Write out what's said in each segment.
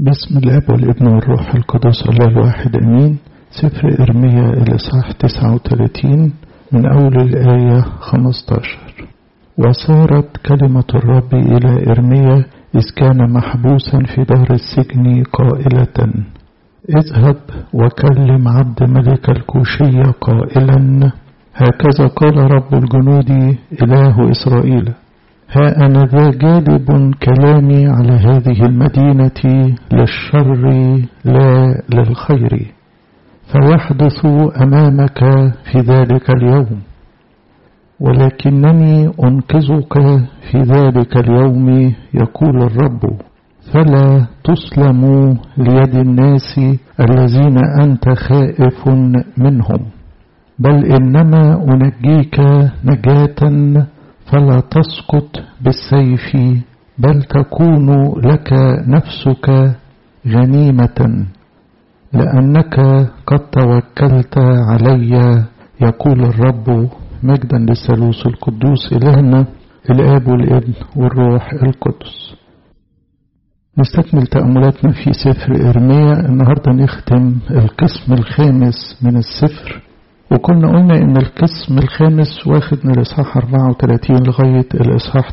بسم الاب والابن والروح القدس الله الواحد امين سفر ارميا الاصحاح 39 من اول الايه 15 وصارت كلمه الرب الى ارميا اذ كان محبوسا في دار السجن قائله اذهب وكلم عبد ملك الكوشية قائلا هكذا قال رب الجنود إله إسرائيل ها أنا ذا جالب كلامي على هذه المدينة للشر لا للخير فيحدث أمامك في ذلك اليوم ولكنني أنقذك في ذلك اليوم يقول الرب فلا تسلم ليد الناس الذين أنت خائف منهم بل إنما أنجيك نجاة فلا تسقط بالسيف بل تكون لك نفسك غنيمة لأنك قد توكلت علي يقول الرب مجدا للثالوث القدوس إلهنا الآب والابن والروح القدس نستكمل تأملاتنا في سفر إرميا النهاردة نختم القسم الخامس من السفر وكنا قلنا إن القسم الخامس واخد من الإصحاح 34 لغاية الإصحاح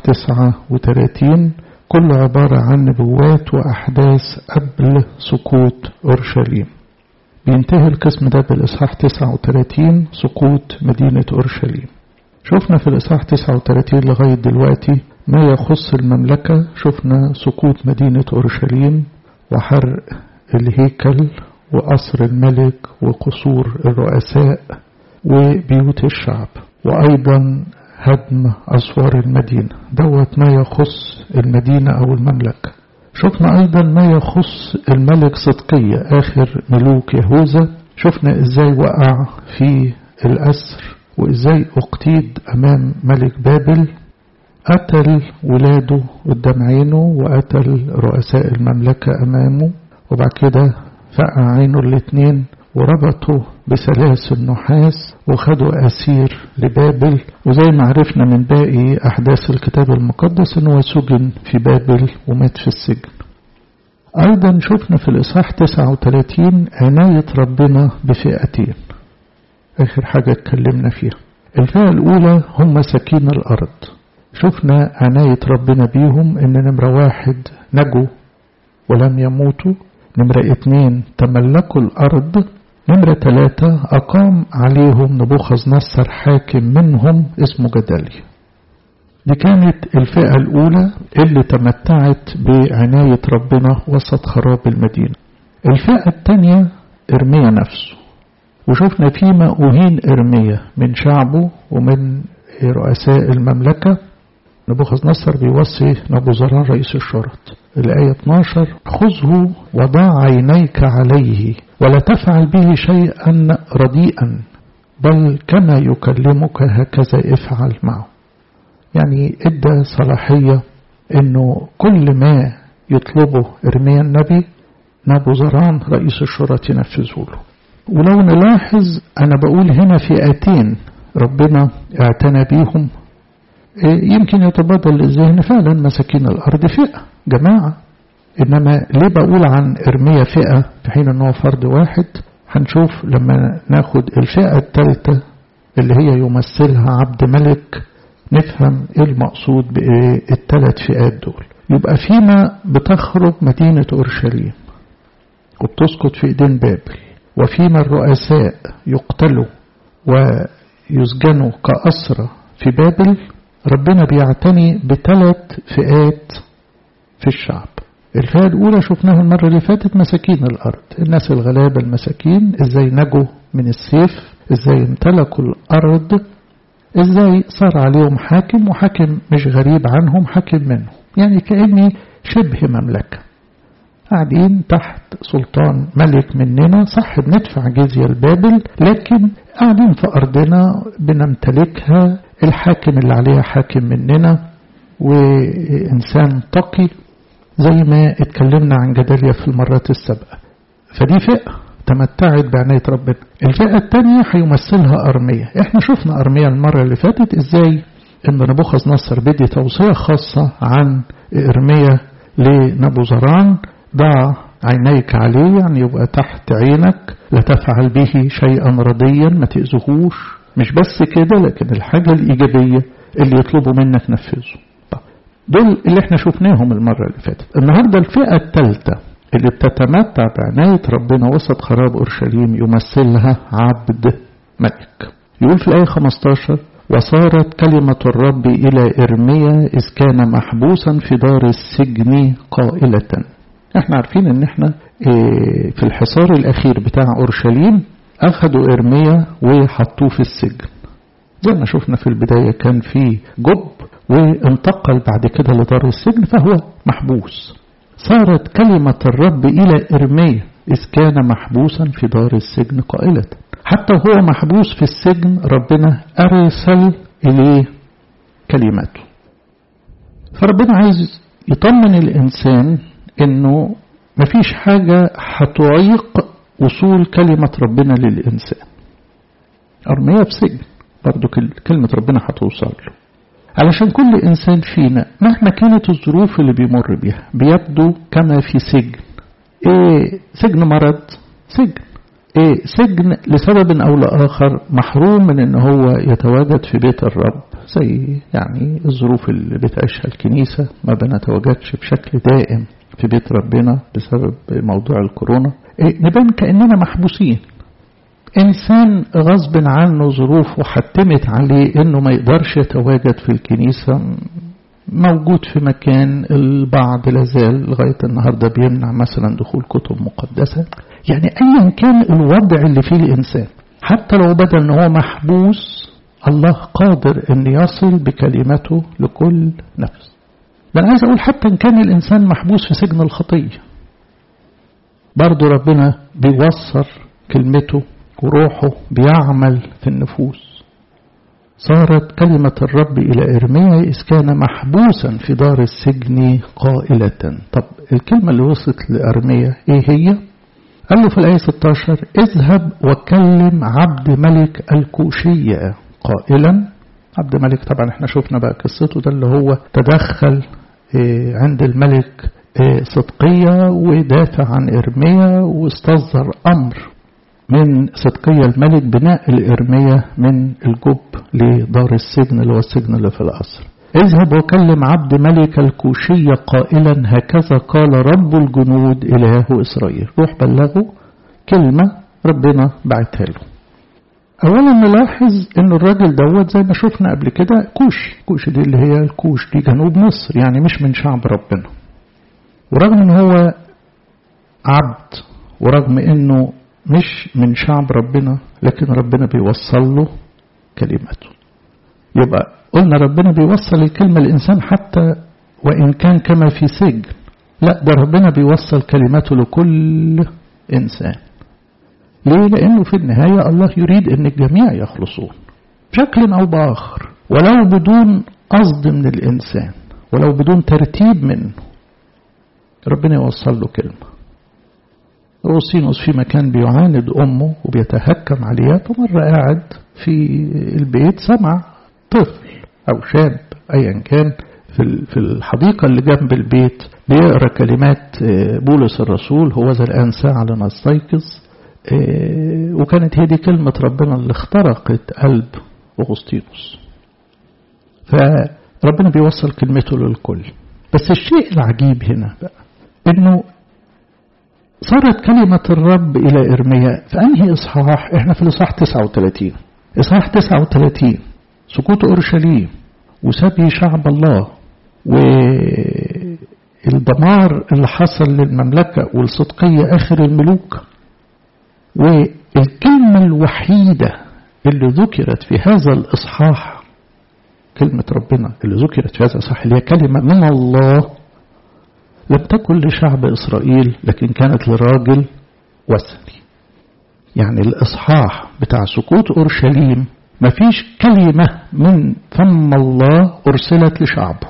39 كل عبارة عن نبوات وأحداث قبل سقوط أورشليم بينتهي القسم ده بالإصحاح 39 سقوط مدينة أورشليم شفنا في الإصحاح 39 لغاية دلوقتي ما يخص المملكة شفنا سقوط مدينة أورشليم وحرق الهيكل وقصر الملك وقصور الرؤساء وبيوت الشعب وأيضا هدم أسوار المدينة دوت ما يخص المدينة أو المملكة شفنا أيضا ما يخص الملك صدقية آخر ملوك يهوذا شفنا إزاي وقع في الأسر وإزاي اقتيد أمام ملك بابل قتل ولاده قدام عينه وقتل رؤساء المملكة أمامه وبعد كده فقع عينه الاتنين وربطوا بسلاسل نحاس وخدوا أسير لبابل وزي ما عرفنا من باقي أحداث الكتاب المقدس أنه سجن في بابل ومات في السجن أيضا شفنا في الإصحاح 39 عناية ربنا بفئتين آخر حاجة اتكلمنا فيها الفئة الأولى هم سكين الأرض شفنا عناية ربنا بيهم إن نمرة واحد نجوا ولم يموتوا نمرة اتنين تملكوا الأرض نمرة تلاتة أقام عليهم نبوخذ نصر حاكم منهم اسمه جداليا دي كانت الفئة الأولى اللي تمتعت بعناية ربنا وسط خراب المدينة الفئة الثانية إرميا نفسه وشفنا فيما أهين إرميا من شعبه ومن رؤساء المملكة نبوخذ نصر بيوصي نبوزران رئيس الشرط الآية 12 خذه وضع عينيك عليه ولا تفعل به شيئا رديئا بل كما يكلمك هكذا افعل معه يعني ادى صلاحية انه كل ما يطلبه ارميا النبي نبوزران رئيس الشرط ينفذه له ولو نلاحظ انا بقول هنا فئتين ربنا اعتنى بيهم يمكن يتبادل للذهن فعلا مساكين الأرض فئة جماعة إنما ليه بقول عن إرميا فئة في حين أنه فرد واحد هنشوف لما ناخد الفئة الثالثة اللي هي يمثلها عبد ملك نفهم ايه المقصود بالثلاث فئات دول يبقى فيما بتخرج مدينة أورشليم وبتسقط في إيدين بابل وفيما الرؤساء يقتلوا ويسجنوا كأسرى في بابل ربنا بيعتني بثلاث فئات في الشعب الفئة الأولى شفناها المرة اللي فاتت مساكين الأرض الناس الغلابة المساكين إزاي نجوا من السيف إزاي امتلكوا الأرض إزاي صار عليهم حاكم وحاكم مش غريب عنهم حاكم منهم يعني كأني شبه مملكة قاعدين تحت سلطان ملك مننا صح بندفع جزية لبابل لكن قاعدين في أرضنا بنمتلكها الحاكم اللي عليها حاكم مننا وإنسان تقي زي ما اتكلمنا عن جداليا في المرات السابقة فدي فئة تمتعت بعناية ربنا الفئة الثانية هيمثلها أرمية احنا شفنا أرمية المرة اللي فاتت ازاي ان نبوخذ نصر بدي توصية خاصة عن إرمية لنبوزران ضع عينيك عليه يعني يبقى تحت عينك لا تفعل به شيئا رضيا ما تأذهوش مش بس كده لكن الحاجة الإيجابية اللي يطلبوا منك نفذه دول اللي احنا شفناهم المرة اللي فاتت النهاردة الفئة الثالثة اللي بتتمتع بعناية ربنا وسط خراب أورشليم يمثلها عبد ملك يقول في الآية 15 وصارت كلمة الرب إلى إرميا إذ كان محبوسا في دار السجن قائلة احنا عارفين ان احنا اه في الحصار الأخير بتاع أورشليم أخذوا إرميا وحطوه في السجن زي ما شفنا في البداية كان في جب وانتقل بعد كده لدار السجن فهو محبوس صارت كلمة الرب إلى إرميا إذ كان محبوسا في دار السجن قائلة حتى وهو محبوس في السجن ربنا أرسل إليه كلمته فربنا عايز يطمن الإنسان إنه مفيش حاجة هتعيق وصول كلمة ربنا للإنسان أرمية في سجن برضو كلمة ربنا هتوصل له علشان كل إنسان فينا مهما كانت الظروف اللي بيمر بيها بيبدو كما في سجن إيه سجن مرض سجن إيه سجن لسبب أو لآخر محروم من إن هو يتواجد في بيت الرب زي يعني الظروف اللي بتعيشها الكنيسة ما بنتواجدش بشكل دائم في بيت ربنا بسبب موضوع الكورونا إيه نبان كأننا محبوسين إنسان غصب عنه ظروفه حتمت عليه إنه ما يقدرش يتواجد في الكنيسة موجود في مكان البعض لازال لغاية النهاردة بيمنع مثلا دخول كتب مقدسة يعني أيا كان الوضع اللي فيه الإنسان حتى لو بدا أنه هو محبوس الله قادر أن يصل بكلمته لكل نفس ده أنا عايز أقول حتى إن كان الإنسان محبوس في سجن الخطية برضه ربنا بيوصل كلمته وروحه بيعمل في النفوس صارت كلمة الرب إلى إرميا إذ كان محبوسا في دار السجن قائلة طب الكلمة اللي وصلت لإرميا إيه هي قال له في الآية 16 اذهب وكلم عبد ملك الكوشية قائلا عبد ملك طبعا احنا شفنا بقى قصته ده اللي هو تدخل عند الملك صدقية ودافع عن إرميا واستصدر أمر من صدقية الملك بناء الإرمية من الجب لدار السجن اللي هو السجن اللي في القصر اذهب وكلم عبد ملك الكوشية قائلا هكذا قال رب الجنود إله إسرائيل روح بلغه كلمة ربنا بعتها له أولا نلاحظ أن الراجل دوت زي ما شفنا قبل كده كوشي كوشي دي اللي هي الكوش دي جنوب مصر يعني مش من شعب ربنا ورغم أن هو عبد ورغم أنه مش من شعب ربنا لكن ربنا بيوصل له كلمته يبقى قلنا ربنا بيوصل الكلمة الإنسان حتى وإن كان كما في سجن لا ده ربنا بيوصل كلمته لكل إنسان ليه؟ لأنه في النهاية الله يريد أن الجميع يخلصون بشكل أو بآخر ولو بدون قصد من الإنسان ولو بدون ترتيب منه ربنا يوصل له كلمة أوسينوس في مكان بيعاند أمه وبيتهكم عليها فمرة قاعد في البيت سمع طفل أو شاب أيا كان في الحديقة اللي جنب البيت بيقرأ كلمات بولس الرسول هو ذا الآن ساعة لنستيقظ وكانت هي دي كلمة ربنا اللي اخترقت قلب أغسطينوس فربنا بيوصل كلمته للكل بس الشيء العجيب هنا بقى انه صارت كلمة الرب إلى إرميا في أنهي إصحاح إحنا في الإصحاح 39 إصحاح 39 سقوط أورشليم وسبي شعب الله والدمار اللي حصل للمملكة والصدقية آخر الملوك والكلمة الوحيدة اللي ذكرت في هذا الإصحاح كلمة ربنا اللي ذكرت في هذا الإصحاح اللي هي كلمة من الله لم تكن لشعب إسرائيل لكن كانت لراجل وثني يعني الإصحاح بتاع سقوط أورشليم مفيش كلمة من فم الله أرسلت لشعبه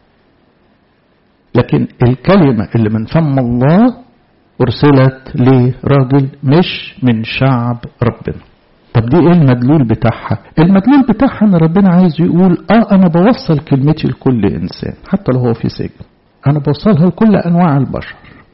لكن الكلمة اللي من فم الله أرسلت لراجل مش من شعب ربنا طب دي ايه المدلول بتاعها المدلول بتاعها ان ربنا عايز يقول اه انا بوصل كلمتي لكل انسان حتى لو هو في سجن انا بوصلها لكل انواع البشر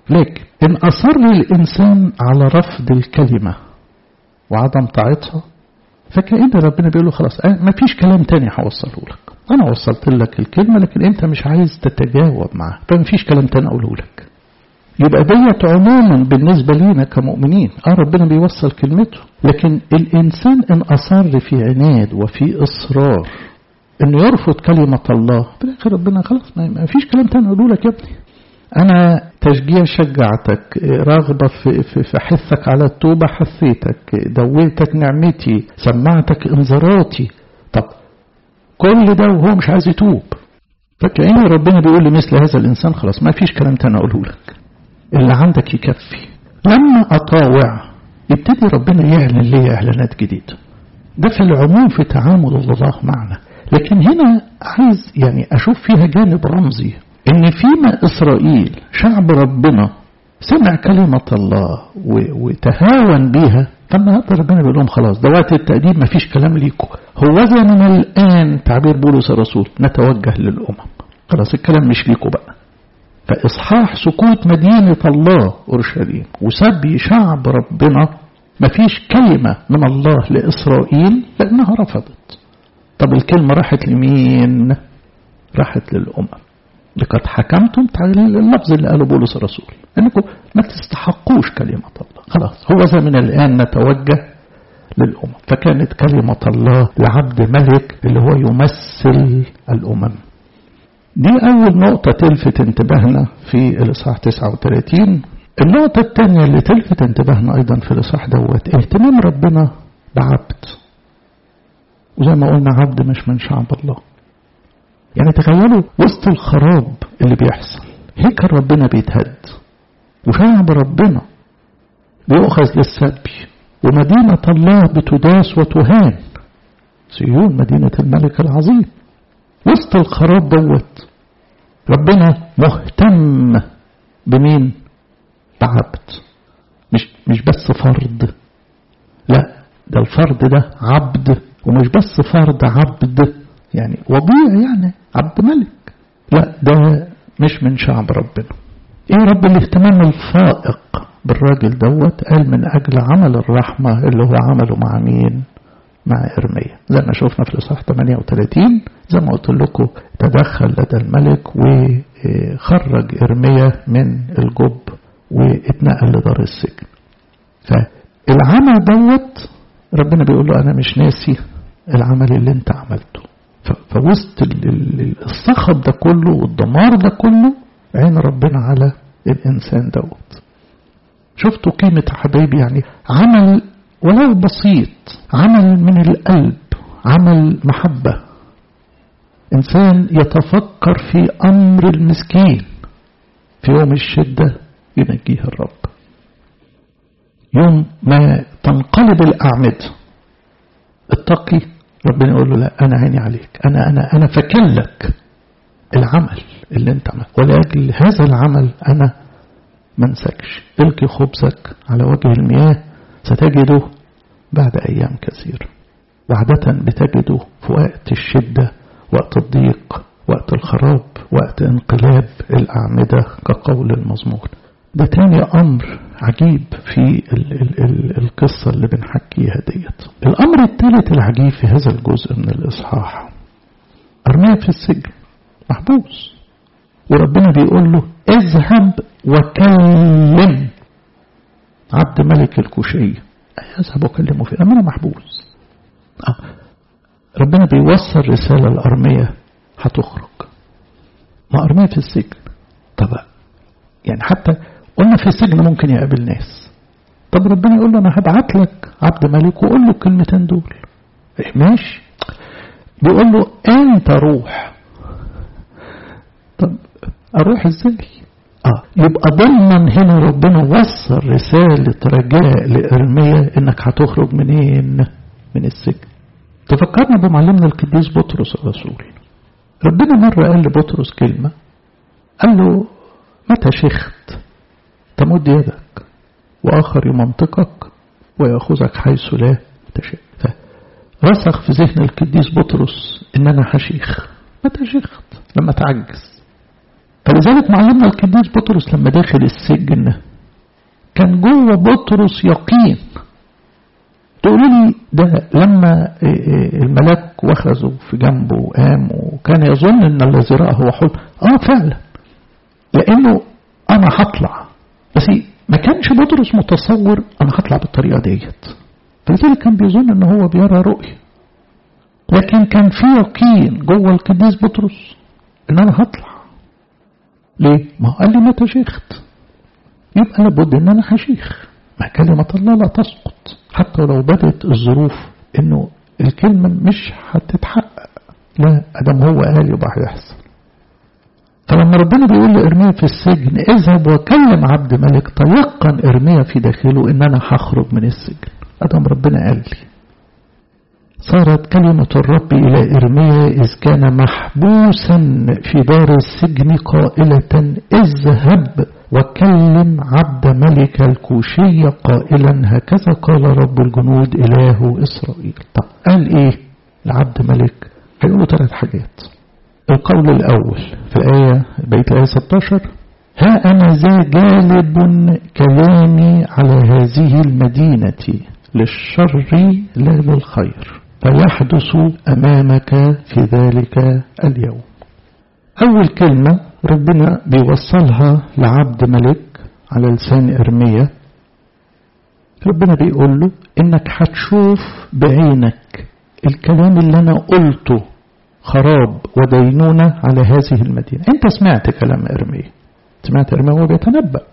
لكن إن أصر الإنسان على رفض الكلمة وعدم طاعتها فكأن ربنا بيقول له خلاص ما فيش كلام تاني هوصله لك أنا وصلت لك الكلمة لكن أنت مش عايز تتجاوب معها فما فيش كلام تاني أقوله لك يبقى ديت عموما بالنسبة لينا كمؤمنين اه ربنا بيوصل كلمته لكن الإنسان إن أصر في عناد وفي إصرار إنه يرفض كلمة الله في الآخر ربنا خلاص ما فيش كلام تاني أقوله لك يا ابني أنا تشجيع شجعتك رغبة في, في, في حثك على التوبة حثيتك دويتك نعمتي سمعتك انذاراتي طب كل ده وهو مش عايز يتوب فكأن ربنا بيقول لمثل هذا الإنسان خلاص ما فيش كلام تاني أقوله لك اللي عندك يكفي لما أطاوع يبتدي ربنا يعلن لي إعلانات جديدة ده في العموم في تعامل الله معنا لكن هنا عايز يعني أشوف فيها جانب رمزي إن فيما إسرائيل شعب ربنا سمع كلمة الله وتهاون بيها فالنهارده ربنا بيقول لهم خلاص ده وقت التأديب ما فيش كلام ليكم هو من الآن تعبير بولس الرسول نتوجه للأمم خلاص الكلام مش ليكم بقى فإصحاح سكوت مدينة الله أورشليم وسبي شعب ربنا ما فيش كلمة من الله لإسرائيل لأنها رفضت طب الكلمة راحت لمين راحت للأمم لقد حكمتم اللفظ اللي قاله بولس الرسول انكم ما تستحقوش كلمة الله خلاص هو ذا من الآن نتوجه للأمم فكانت كلمة الله لعبد ملك اللي هو يمثل الأمم دي أول نقطة تلفت انتباهنا في الإصحاح 39 النقطة الثانية اللي تلفت انتباهنا أيضا في الإصحاح دوت اهتمام ربنا بعبد وزي ما قلنا عبد مش من شعب الله يعني تخيلوا وسط الخراب اللي بيحصل هيكل ربنا بيتهد وشعب ربنا بيؤخذ للسبي ومدينة الله بتداس وتهان سيون مدينة الملك العظيم وسط الخراب دوت ربنا مهتم بمين بعبد مش مش بس فرد لا ده الفرد ده عبد ومش بس فرد عبد يعني وضيع يعني عبد ملك لا ده مش من شعب ربنا ايه رب الاهتمام الفائق بالراجل دوت قال من اجل عمل الرحمة اللي هو عمله مع مين مع إرميا زي ما شفنا في الإصحاح 38 زي ما قلت لكم تدخل لدى الملك وخرج إرميا من الجب واتنقل لدار السجن فالعمل دوت ربنا بيقول له أنا مش ناسي العمل اللي انت عملته فوسط الصخب ده كله والدمار ده كله عين ربنا على الإنسان دوت شفتوا قيمة حبايبي يعني عمل ولو بسيط عمل من القلب عمل محبة إنسان يتفكر في أمر المسكين في يوم الشدة ينجيه الرب يوم ما تنقلب الأعمدة التقي ربنا يقول له لا أنا عيني عليك أنا أنا أنا فاكر لك العمل اللي أنت عمل ولأجل هذا العمل أنا ما انسكش القي خبزك على وجه المياه ستجده بعد أيام كثيرة وعادة بتجده في وقت الشدة وقت الضيق وقت الخراب وقت انقلاب الأعمدة كقول المزمور ده تاني أمر عجيب في ال ال ال القصة اللي بنحكيها ديت الأمر الثالث العجيب في هذا الجزء من الإصحاح أرميا في السجن محبوس وربنا بيقول له اذهب وكلم عبد ملك الكوشية اذهب وكلمه في أنا محبوس آه. ربنا بيوصل رسالة لأرمية هتخرج ما أرمية في السجن طب يعني حتى قلنا في السجن ممكن يقابل ناس طب ربنا يقول له أنا هبعت لك عبد ملك وقول له الكلمتين دول إيه ماشي بيقول له أنت روح طب أروح إزاي آه يبقى ضمن هنا ربنا وصل رسالة رجاء لإرميا إنك هتخرج منين من السجن تفكرنا بمعلمنا القديس بطرس الرسول ربنا مرة قال لبطرس كلمة قال له متى شخت تمد يدك وآخر يمنطقك ويأخذك حيث لا تشاء رسخ في ذهن القديس بطرس إن أنا هشيخ متى شخت لما تعجز فلذلك معلمنا القديس بطرس لما داخل السجن كان جوه بطرس يقين تقولوا لي ده لما الملاك وخزه في جنبه وقام وكان يظن ان الذي رأى هو حلم اه فعلا لانه انا هطلع بس ما كانش بطرس متصور انا هطلع بالطريقه ديت فلذلك كان بيظن ان هو بيرى رؤيه لكن كان في يقين جوه القديس بطرس ان انا هطلع ليه؟ ما هو قال لي متى شيخت يبقى لابد ان انا هشيخ ما كلمة الله لا تسقط حتى لو بدت الظروف انه الكلمة مش هتتحقق لا ادم هو قال يبقى هيحصل فلما ربنا بيقول لإرميا في السجن اذهب وكلم عبد ملك تيقن إرميا في داخله إن أنا هخرج من السجن أدم ربنا قال لي صارت كلمة الرب إلى إرميا إذ كان محبوسا في دار السجن قائلة اذهب وكلم عبد ملك الكوشي قائلا هكذا قال رب الجنود إله إسرائيل طب قال إيه لعبد ملك هيقولوا ثلاث حاجات القول الأول في الآية بيت الآية 16 ها أنا ذا جالب كلامي على هذه المدينة للشر لا للخير فيحدث أمامك في ذلك اليوم أول كلمة ربنا بيوصلها لعبد ملك على لسان إرميا ربنا بيقول له إنك هتشوف بعينك الكلام اللي أنا قلته خراب ودينونة على هذه المدينة أنت سمعت كلام إرميا سمعت إرميا وهو بيتنبأ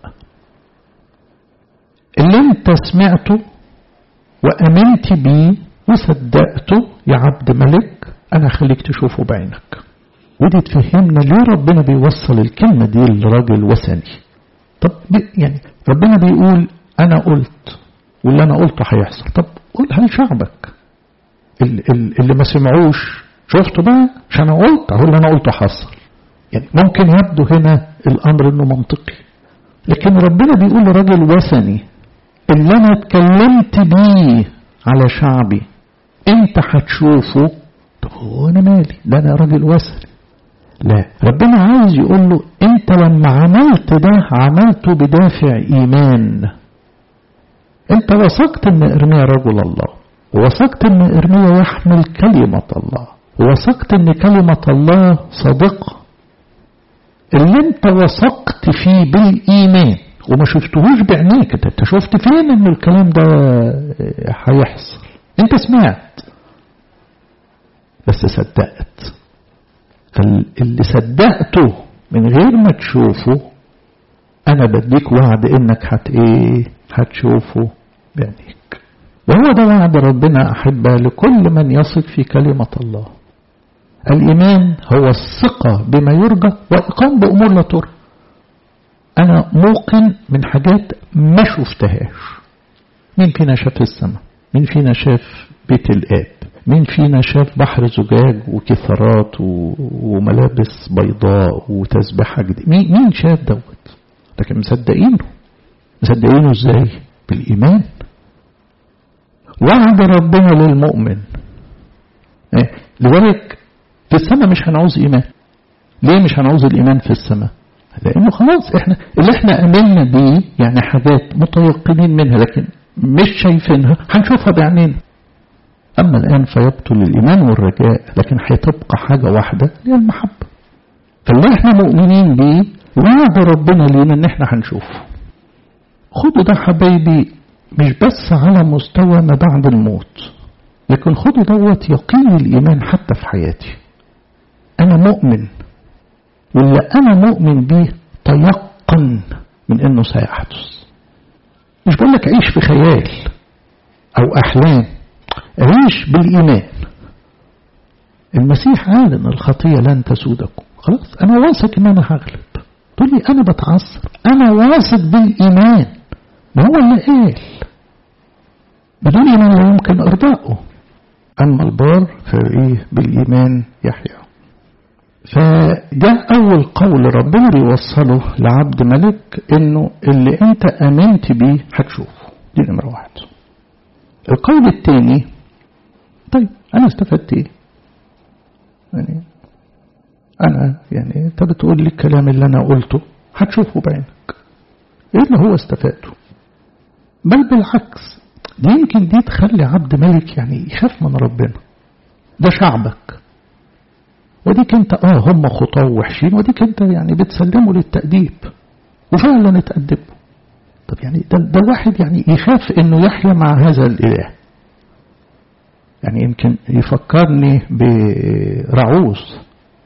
اللي أنت سمعته وأمنت بيه وصدقته يا عبد ملك أنا هخليك تشوفه بعينك ودي تفهمنا ليه ربنا بيوصل الكلمة دي لراجل وثني طب يعني ربنا بيقول أنا قلت واللي أنا قلته هيحصل طب قولها لشعبك اللي ما سمعوش شفتوا بقى مش أنا قلت أهو اللي أنا قلته حصل يعني ممكن يبدو هنا الأمر إنه منطقي لكن ربنا بيقول لراجل وثني اللي أنا اتكلمت بيه على شعبي انت هتشوفه طب هو انا مالي ده انا راجل وثني لا ربنا عايز يقول له انت لما عملت ده عملته بدافع ايمان انت وثقت ان ارميا رجل الله ووثقت ان ارميا يحمل كلمة الله ووثقت ان كلمة الله صادقة اللي انت وثقت فيه بالايمان وما شفتهوش بعينيك انت شفت فين ان الكلام ده هيحصل انت سمعت بس صدقت فاللي صدقته من غير ما تشوفه انا بديك وعد انك هت ايه هتشوفه بعينيك وهو ده وعد ربنا احبه لكل من يثق في كلمه الله الايمان هو الثقه بما يرجى واقام بامور لا ترى انا موقن من حاجات ما شفتهاش مين فينا شاف السماء مين فينا شاف بيت الاب مين فينا شاف بحر زجاج وكثرات وملابس بيضاء وتسبيحة جديدة مين, مين شاف دوت لكن مصدقينه مصدقينه ازاي بالإيمان وعد ربنا للمؤمن إيه؟ لذلك في السماء مش هنعوز إيمان ليه مش هنعوز الإيمان في السماء لأنه خلاص احنا اللي احنا أملنا بيه يعني حاجات متيقنين منها لكن مش شايفينها هنشوفها بعينينا أما الآن فيبطل الإيمان والرجاء لكن هتبقى حاجة واحدة هي المحبة فاللي احنا مؤمنين بيه وعد ربنا لينا ان احنا هنشوفه خدوا ده حبايبي مش بس على مستوى ما بعد الموت لكن خدوا دوت يقين الإيمان حتى في حياتي أنا مؤمن واللي أنا مؤمن بيه تيقن من إنه سيحدث مش بقول لك عيش في خيال أو أحلام عيش بالإيمان المسيح قال إن الخطية لن تسودكم خلاص أنا واثق إن أنا هغلب تقول لي أنا بتعصب أنا واثق بالإيمان ما هو اللي قال بدون إيمان لا يمكن إرضائه أما البار فإيه بالإيمان يحيى فده أول قول ربنا بيوصله لعبد ملك إنه اللي أنت آمنت بيه هتشوفه دي نمرة واحد القول الثاني طيب أنا استفدت إيه؟ يعني أنا يعني أنت بتقول لي الكلام اللي أنا قلته هتشوفه بعينك إيه اللي هو استفاده بل بالعكس دي يمكن دي تخلي عبد ملك يعني يخاف من ربنا ده شعبك وديك انت اه هم خطاه وحشين وديك انت يعني بتسلمه للتأديب وفعلا اتأدبوا طب يعني ده, ده الواحد يعني يخاف انه يحيا مع هذا الاله يعني يمكن يفكرني برعوز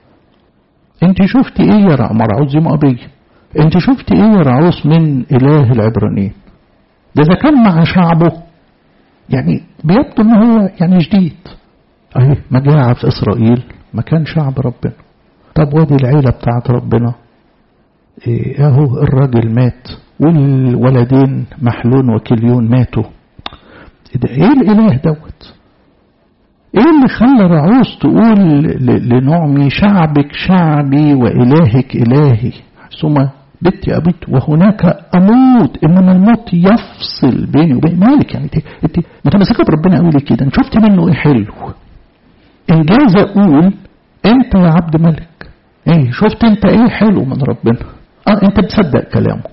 انت شفتي ايه يا رعوز رعوز دي مؤبية انت شفتي ايه يا رعوز من اله العبرانيين ده اذا كان مع شعبه يعني بيبدو ان هو يعني جديد اهي مجاعة في اسرائيل مكان شعب ربنا طب وادي العيلة بتاعت ربنا ايه اهو الراجل مات والولدين محلون وكليون ماتوا ده ايه الاله دوت ايه اللي خلى رعوز تقول لنعمي شعبك شعبي والهك الهي ثم بنتي أبيت وهناك أموت إنما الموت يفصل بيني وبين مالك يعني أنت متمسكة بربنا قوي كده أنت شفت منه إيه حلو إنجاز أقول أنت يا عبد ملك إيه شفت أنت إيه حلو من ربنا أه أنت بتصدق كلامه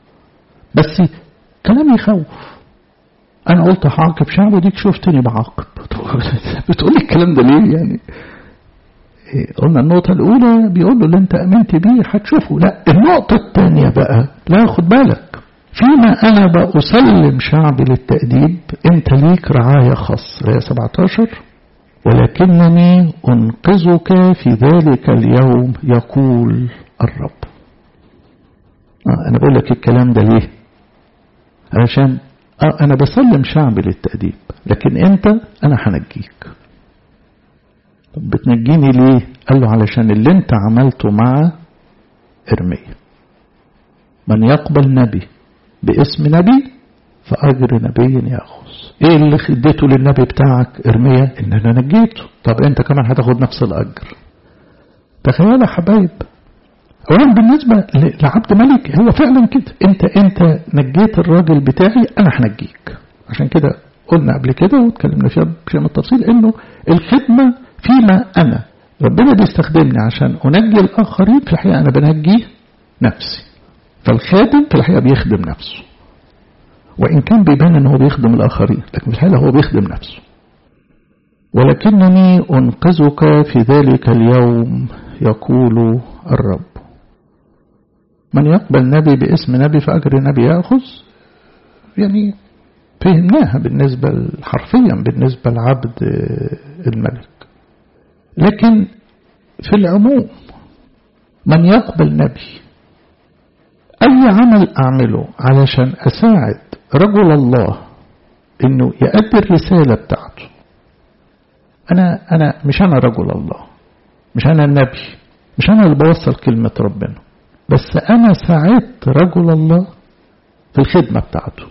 بس كلام يخوف أنا قلت هعاقب شعبه ديك شفتني بعاقب بتقولي الكلام ده ليه يعني قلنا النقطة الأولى بيقول له اللي أنت أمنت بيه هتشوفه لا النقطة الثانية بقى لا خد بالك فيما أنا بأسلم شعبي للتأديب أنت ليك رعاية خاصة هي 17 ولكنني أنقذك في ذلك اليوم يقول الرب آه أنا بقول لك الكلام ده ليه علشان آه أنا بسلم شعبي للتأديب لكن أنت أنا هنجيك طب بتنجيني ليه قال له علشان اللي انت عملته مع ارميا من يقبل نبي باسم نبي فأجر نبي يأخذ ايه اللي اديته للنبي بتاعك ارميا ان انا نجيته طب انت كمان هتاخد نفس الاجر تخيل يا حبايب اولا بالنسبة لعبد ملك هو فعلا كده انت انت نجيت الراجل بتاعي انا هنجيك عشان كده قلنا قبل كده واتكلمنا فيها بشيء من التفصيل انه الخدمة فيما أنا ربنا بيستخدمني عشان أنجي الآخرين في الحقيقة أنا بنجي نفسي فالخادم في الحقيقة بيخدم نفسه وإن كان بيبان أنه بيخدم الآخرين لكن في الحقيقة هو بيخدم نفسه ولكنني أنقذك في ذلك اليوم يقول الرب من يقبل نبي باسم نبي فأجر نبي يأخذ يعني فهمناها بالنسبة حرفيا بالنسبة لعبد الملك لكن في العموم من يقبل نبي أي عمل أعمله علشان أساعد رجل الله إنه يؤدي الرسالة بتاعته أنا أنا مش أنا رجل الله مش أنا النبي مش أنا اللي بوصل كلمة ربنا بس أنا ساعدت رجل الله في الخدمة بتاعته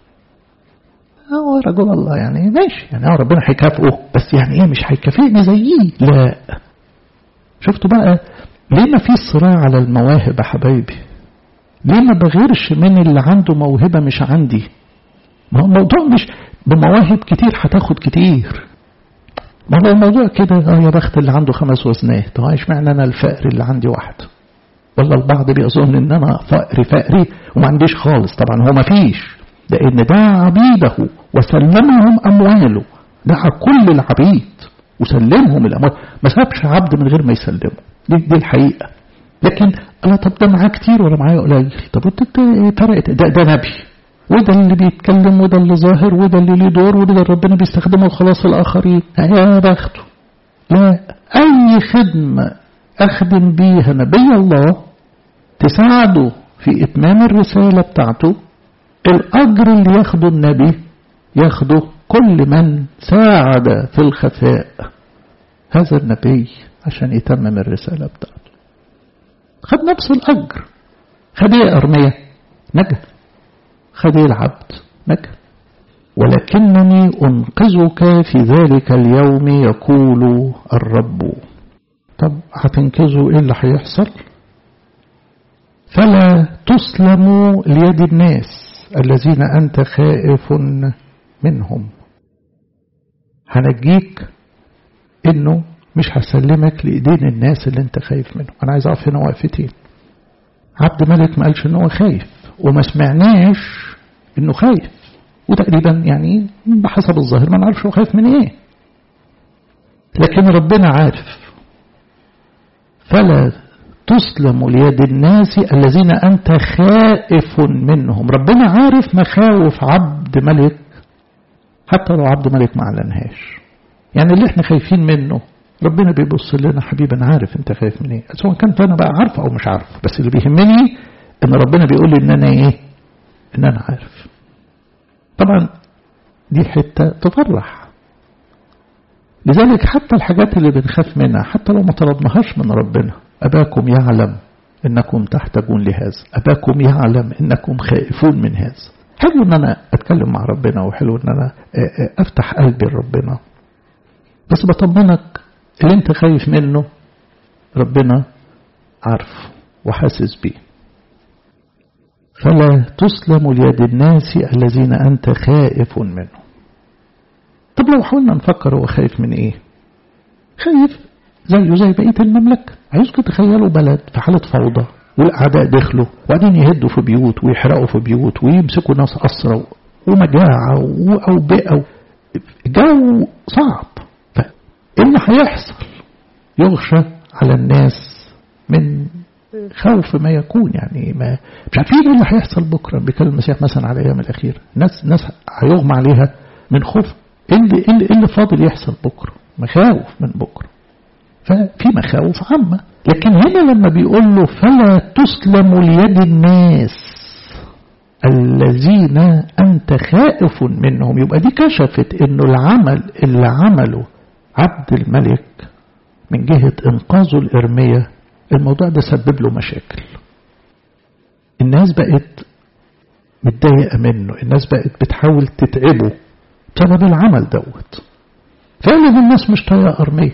هو رجل الله يعني ماشي يعني هو ربنا هيكافئه بس يعني ايه مش هيكافئني زيه لا شفتوا بقى ليه ما في صراع على المواهب يا حبايبي ليه ما بغيرش من اللي عنده موهبة مش عندي ما هو الموضوع مش بمواهب كتير هتاخد كتير ما هو الموضوع كده اه يا بخت اللي عنده خمس وزنات اه اشمعنى انا الفقر اللي عندي واحد ولا البعض بيظن ان انا فقري فقري وما عنديش خالص طبعا هو ما فيش لأن ده عبيده وسلمهم أمواله دعا كل العبيد وسلمهم الأموال ما سابش عبد من غير ما يسلمه دي, دي الحقيقة لكن أنا طب ده معاه كتير ولا معايا قليل طب فرقت ده, ده نبي وده اللي بيتكلم وده اللي ظاهر وده اللي ليه دور وده اللي ربنا بيستخدمه لخلاص الآخرين يا بخته لا أي خدمة أخدم بيها نبي الله تساعده في إتمام الرسالة بتاعته الأجر اللي ياخده النبي ياخده كل من ساعد في الخفاء هذا النبي عشان يتمم الرسالة بتاعته خد نفس الأجر خد ايه أرمية نجا خد ايه العبد نجا ولكنني أنقذك في ذلك اليوم يقول الرب طب هتنقذوا ايه اللي هيحصل فلا تسلموا ليد الناس الذين أنت خائف منهم هنجيك إنه مش هسلمك لإيدين الناس اللي انت خايف منهم أنا عايز أقف هنا وقفتين عبد ملك ما قالش إن هو خايف وما سمعناش إنه خايف وتقريبا يعني بحسب الظاهر ما نعرفش هو خايف من إيه لكن ربنا عارف فلا تسلم ليد الناس الذين أنت خائف منهم ربنا عارف مخاوف عبد ملك حتى لو عبد ملك ما أعلنهاش يعني اللي احنا خايفين منه ربنا بيبص لنا حبيبي انا عارف انت خايف من ايه سواء كنت انا بقى عارفه او مش عارفه بس اللي بيهمني ان ربنا بيقول لي ان انا ايه ان انا عارف طبعا دي حته تفرح لذلك حتى الحاجات اللي بنخاف منها حتى لو ما طلبناهاش من ربنا أباكم يعلم إنكم تحتاجون لهذا أباكم يعلم إنكم خائفون من هذا حلو إن أنا أتكلم مع ربنا وحلو إن أنا أفتح قلبي لربنا بس بطمنك اللي أنت خايف منه ربنا عارف وحاسس بيه فلا تسلم ليد الناس الذين أنت خائف منهم طب لو حاولنا نفكر هو خايف من ايه خايف زيه زي بقية المملكة عايزكم تخيلوا بلد في حالة فوضى والأعداء دخلوا وبعدين يهدوا في بيوت ويحرقوا في بيوت ويمسكوا ناس أسرى ومجاعة وأوبئة جو صعب فإيه اللي هيحصل يغشى على الناس من خوف ما يكون يعني ما مش عارفين ايه اللي هيحصل بكره بيتكلم المسيح مثلا على الايام الاخيره ناس ناس هيغمى عليها من خوف ايه اللي, اللي, اللي فاضل يحصل بكره مخاوف من بكره ففي مخاوف عامة لكن هنا لما بيقول له فلا تسلم ليد الناس الذين أنت خائف منهم يبقى دي كشفت انه العمل اللي عمله عبد الملك من جهة انقاذه الإرمية الموضوع ده سبب له مشاكل الناس بقت متضايقة منه الناس بقت بتحاول تتعبه بسبب العمل دوت فعلا الناس مش طايقة أرمية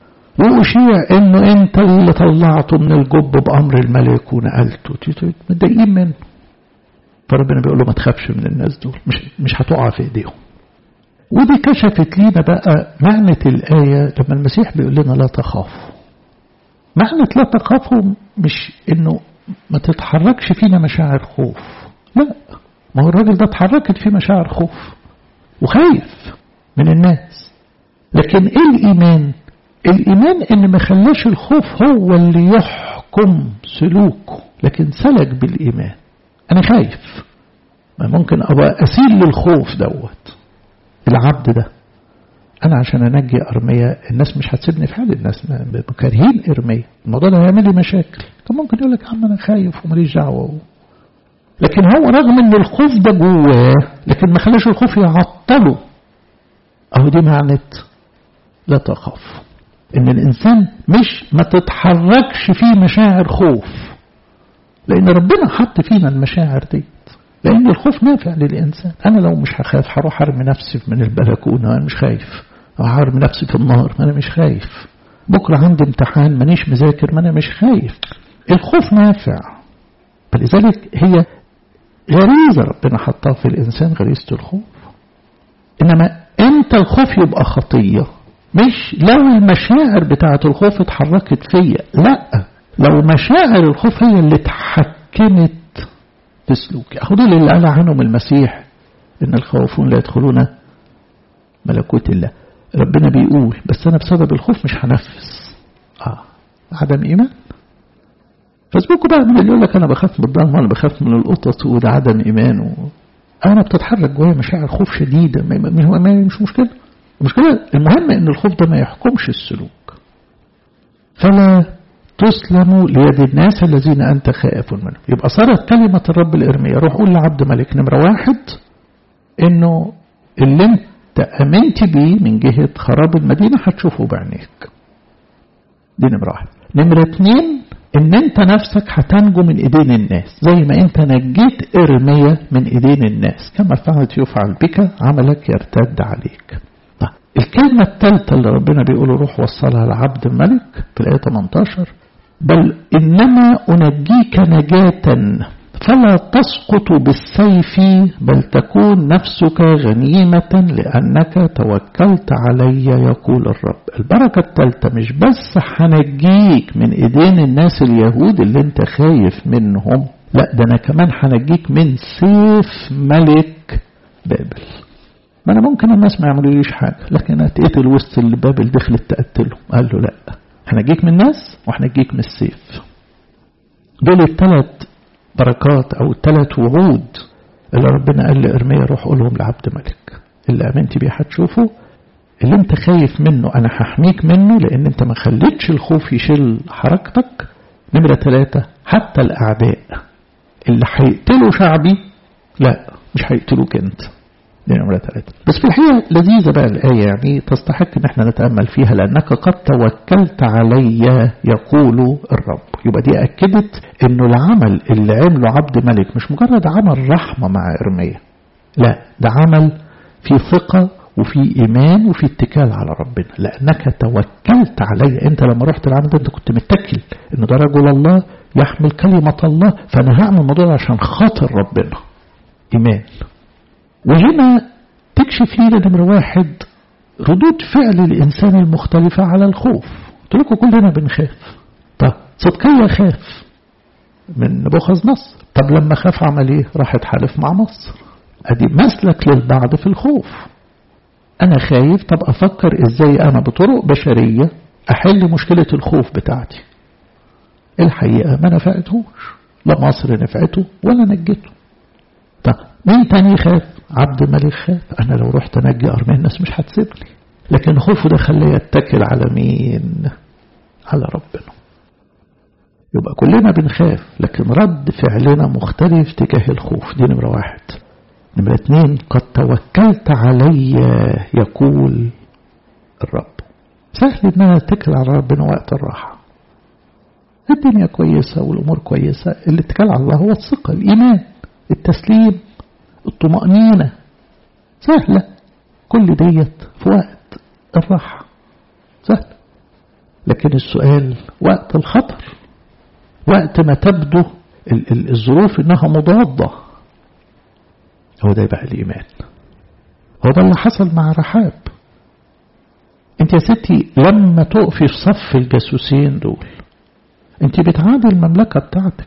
وأشيع إنه أنت اللي طلعته من الجب بأمر الملك ونقلته متضايقين منه فربنا بيقول له ما تخافش من الناس دول مش مش هتقع في ايديهم ودي كشفت لينا بقى معنى الآية لما المسيح بيقول لنا لا تخافوا معنى لا تخافوا مش إنه ما تتحركش فينا مشاعر خوف لا ما هو الراجل ده اتحركت فيه مشاعر خوف وخايف من الناس لكن ايه الايمان الايمان ان ما خلاش الخوف هو اللي يحكم سلوكه لكن سلك بالايمان انا خايف ما ممكن ابقى اسير للخوف دوت العبد ده انا عشان انجي ارمية الناس مش هتسيبني في حالي الناس كارهين ارمية الموضوع ده هيعمل لي مشاكل كان ممكن يقول لك يا عم انا خايف وماليش دعوه لكن هو رغم ان الخوف ده جواه لكن ما خلاش الخوف يعطله اهو دي معنى لا تخاف ان الانسان مش ما تتحركش فيه مشاعر خوف لان ربنا حط فينا المشاعر دي لان الخوف نافع للانسان انا لو مش هخاف هروح ارمي نفسي من البلكونه انا مش خايف او هرمي نفسي في النار ما انا مش خايف بكره عندي امتحان مانيش مذاكر ما انا مش خايف الخوف نافع فلذلك هي غريزة ربنا حطها في الإنسان غريزة الخوف إنما إمتى الخوف يبقى خطية مش لو المشاعر بتاعة الخوف اتحركت فيا لا لو مشاعر الخوف هي اللي اتحكمت في سلوكي أهو دول اللي قال عنهم المسيح إن الخوفون لا يدخلون ملكوت الله ربنا بيقول بس أنا بسبب الخوف مش هنفذ آه عدم إيمان فاسبوكوا بقى من اللي يقول لك انا بخاف من الضلمه انا بخاف من القطط وده عدم ايمان و... انا بتتحرك جوايا مشاعر خوف شديده ما ما ما مش مشكله المشكله المهم ان الخوف ده ما يحكمش السلوك فلا تسلم ليد الناس الذين انت خائف منهم يبقى صارت كلمه الرب الارميه روح قول لعبد ملك نمره واحد انه اللي انت امنت بيه من جهه خراب المدينه هتشوفه بعينيك دي نمره واحد نمره اثنين ان انت نفسك هتنجو من ايدين الناس زي ما انت نجيت ارمية من ايدين الناس كما فعلت يفعل بك عملك يرتد عليك طيب الكلمة الثالثة اللي ربنا بيقوله روح وصلها لعبد الملك في الآية 18 بل إنما أنجيك نجاة فلا تسقط بالسيف بل تكون نفسك غنيمة لأنك توكلت علي يقول الرب البركة الثالثة مش بس هنجيك من ايدين الناس اليهود اللي انت خايف منهم لا ده انا كمان هنجيك من سيف ملك بابل ما انا ممكن الناس ما يعملوليش حاجة لكن اتقتل وسط اللي بابل دخلت تقتله قال له لا هنجيك من الناس وهنجيك من السيف دول الثلاث بركات او الثلاث وعود اللي ربنا قال لارميا روح قولهم لعبد ملك اللي امنت بيه هتشوفه اللي انت خايف منه انا هحميك منه لان انت ما خليتش الخوف يشيل حركتك نمرة ثلاثة حتى الاعداء اللي هيقتلوا شعبي لا مش هيقتلوك انت دي نمرة ثلاثة بس في الحقيقة لذيذة بقى الآية يعني تستحق إن احنا نتأمل فيها لأنك قد توكلت علي يقول الرب يبقى دي أكدت إنه العمل اللي عمله عبد ملك مش مجرد عمل رحمة مع إرميا لا ده عمل في ثقة وفي إيمان وفي اتكال على ربنا لأنك توكلت علي أنت لما رحت العمل ده أنت كنت متكل إن ده رجل الله يحمل كلمة الله فأنا هعمل الموضوع عشان خاطر ربنا إيمان وهنا تكشف لنا نمرة واحد ردود فعل الإنسان المختلفة على الخوف قلت لكم كلنا بنخاف طب صدقية خاف من نبوخذ نصر طب لما خاف عمل ايه راح اتحالف مع مصر ادي مسلك للبعض في الخوف انا خايف طب افكر ازاي انا بطرق بشرية احل مشكلة الخوف بتاعتي الحقيقة ما نفعتهوش لا مصر نفعته ولا نجته طب مين تاني خاف عبد الملك خاف أنا لو رحت أنجي أرمين الناس مش هتسيبني لكن خوفه ده خليه يتكل على مين على ربنا يبقى كلنا بنخاف لكن رد فعلنا مختلف تجاه الخوف دي نمرة واحد نمرة اتنين قد توكلت علي يقول الرب سهل ان انا اتكل على ربنا وقت الراحة الدنيا كويسة والامور كويسة الاتكال على الله هو الثقة الايمان التسليم الطمأنينة سهلة كل ديت في وقت الراحة سهل لكن السؤال وقت الخطر وقت ما تبدو الظروف انها مضادة هو ده بقى الإيمان هو ده اللي حصل مع رحاب انت يا ستي لما تقفي في صف الجاسوسين دول انت بتعادي المملكة بتاعتك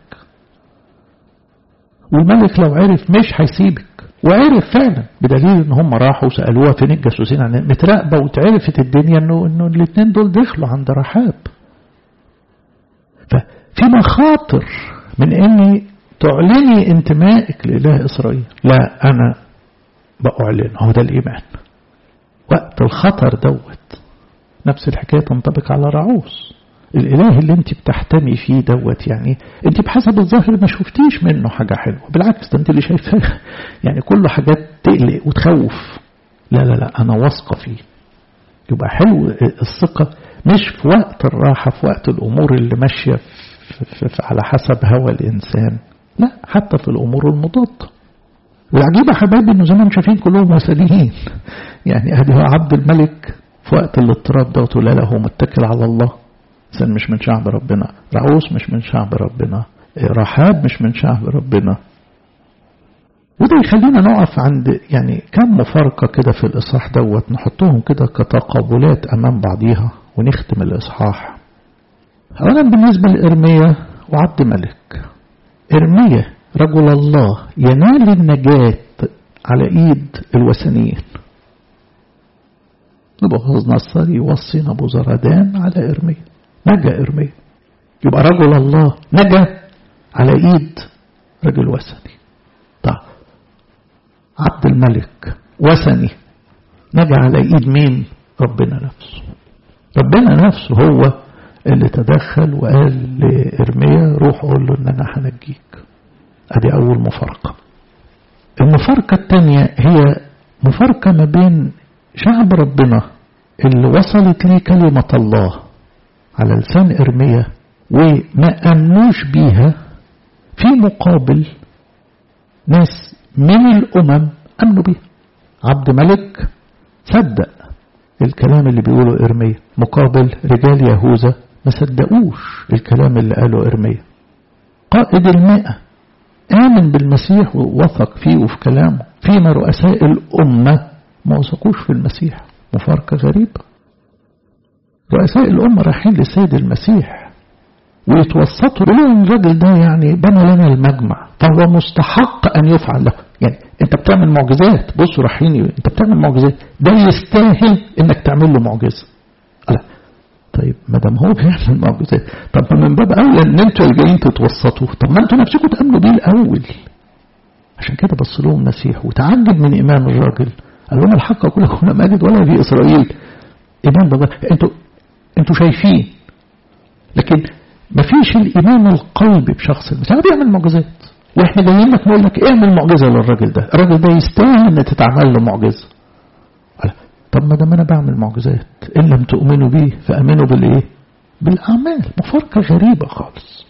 والملك لو عرف مش هيسيبك وعرف فعلا بدليل ان هم راحوا سالوها فين الجاسوسين عن متراقبه واتعرفت الدنيا انه انه الاثنين دول دخلوا عند رحاب ففي مخاطر من اني تعلني انتمائك لاله اسرائيل لا انا باعلن هو ده الايمان وقت الخطر دوت نفس الحكايه تنطبق على رعوس الاله اللي انت بتحتمي فيه دوت يعني انت بحسب الظاهر ما شفتيش منه حاجة حلوة بالعكس ده انت اللي شايفاه يعني كله حاجات تقلق وتخوف لا لا لا انا واثقة فيه يبقى حلو الثقة مش في وقت الراحة في وقت الامور اللي ماشية في في في على حسب هوى الانسان لا حتى في الامور المضادة والعجيبة حبايبي انه زي ما انتم شايفين كلهم وثنيين يعني ادي هو عبد الملك في وقت الاضطراب دوت ولا لا هو متكل على الله إنسان مش من شعب ربنا رعوس مش من شعب ربنا رحاب مش من شعب ربنا وده يخلينا نقف عند يعني كم مفارقة كده في الإصحاح دوت نحطهم كده كتقابلات أمام بعضيها ونختم الإصحاح أولا بالنسبة لإرميا وعبد ملك إرميا رجل الله ينال النجاة على إيد الوثنيين نبوخذ نصر يوصي نبو زردان على إرميا نجا إرميا يبقى رجل الله نجا على إيد رجل وثني طيب عبد الملك وثني نجا على إيد مين ربنا نفسه ربنا نفسه هو اللي تدخل وقال لإرميا روح قول له إن أنا هنجيك أدي أول مفارقة المفارقة الثانية هي مفارقة ما بين شعب ربنا اللي وصلت ليه كلمة الله على لسان إرميا وما أمنوش بيها في مقابل ناس من الأمم أمنوا بيها عبد ملك صدق الكلام اللي بيقوله إرميا مقابل رجال يهوذا ما صدقوش الكلام اللي قاله إرميا قائد المئة آمن بالمسيح ووثق فيه وفي كلامه فيما رؤساء الأمة ما وثقوش في المسيح مفارقة غريبة رؤساء الأمة رايحين للسيد المسيح ويتوسطوا لهم الراجل ده يعني بنى لنا المجمع فهو مستحق أن يفعل له يعني أنت بتعمل معجزات بصوا رايحين أنت بتعمل معجزات ده يستاهل إنك تعمل له معجزة لا طيب ما دام هو بيعمل معجزات طب من باب أولى إن أنتوا اللي جايين تتوسطوا طب ما أنتوا نفسكم تأمنوا بيه الأول عشان كده بص لهم المسيح وتعجب من إيمان الراجل قال لهم الحق أقول لكم لم أجد ولا في إسرائيل إيمان بابا أنتوا أنتوا شايفين لكن ما فيش الإيمان القلبي بشخص المسيح بيعمل معجزات واحنا جايين لك نقول لك اعمل معجزة للراجل ده الراجل ده يستاهل ان تتعمل له معجزة طب ما دام انا بعمل معجزات ان لم تؤمنوا بيه فامنوا بالايه بالاعمال مفارقة غريبة خالص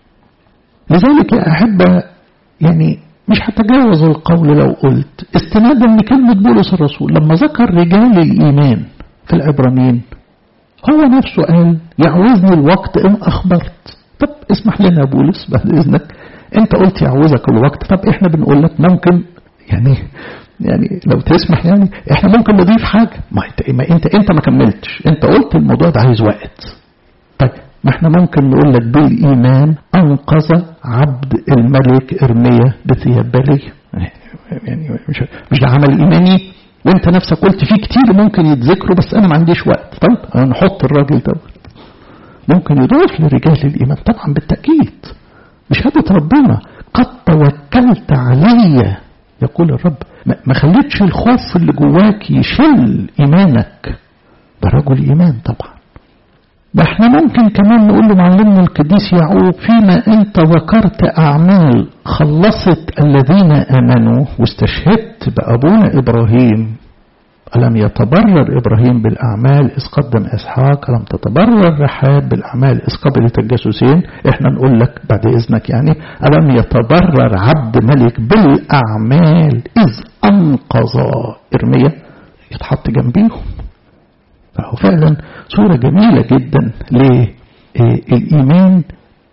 لذلك يا احبة يعني مش هتجاوز القول لو قلت استنادا لكلمة بولس الرسول لما ذكر رجال الإيمان في العبرانيين هو نفسه قال يعوزني الوقت إن أخبرت طب اسمح لنا يا بولس بعد إذنك أنت قلت يعوزك الوقت طب إحنا بنقول لك ممكن يعني يعني لو تسمح يعني إحنا ممكن نضيف حاجة ما أنت ما أنت أنت ما كملتش أنت قلت الموضوع ده عايز وقت طيب ما احنا ممكن نقول لك بالإيمان أنقذ عبد الملك إرميا بثياب بالي يعني مش مش ده عمل إيماني وانت نفسك قلت فيه كتير ممكن يتذكروا بس انا ما عنديش وقت طيب نحط الراجل ده ممكن يضاف لرجال الإيمان طبعا بالتأكيد بشهادة ربنا قد توكلت علي يقول الرب ما خليتش الخوف اللي جواك يشل إيمانك ده رجل إيمان طبعا ده احنا ممكن كمان نقول له معلمنا القديس يعقوب فيما انت ذكرت اعمال خلصت الذين امنوا واستشهدت بابونا ابراهيم ألم يتبرر إبراهيم بالأعمال إذ قدم إسحاق ألم تتبرر رحاب بالأعمال إذ قبلت الجاسوسين إحنا نقول لك بعد إذنك يعني ألم يتبرر عبد ملك بالأعمال إذ أنقذ إرميا يتحط جنبيهم فهو فعلا صورة جميلة جدا للإيمان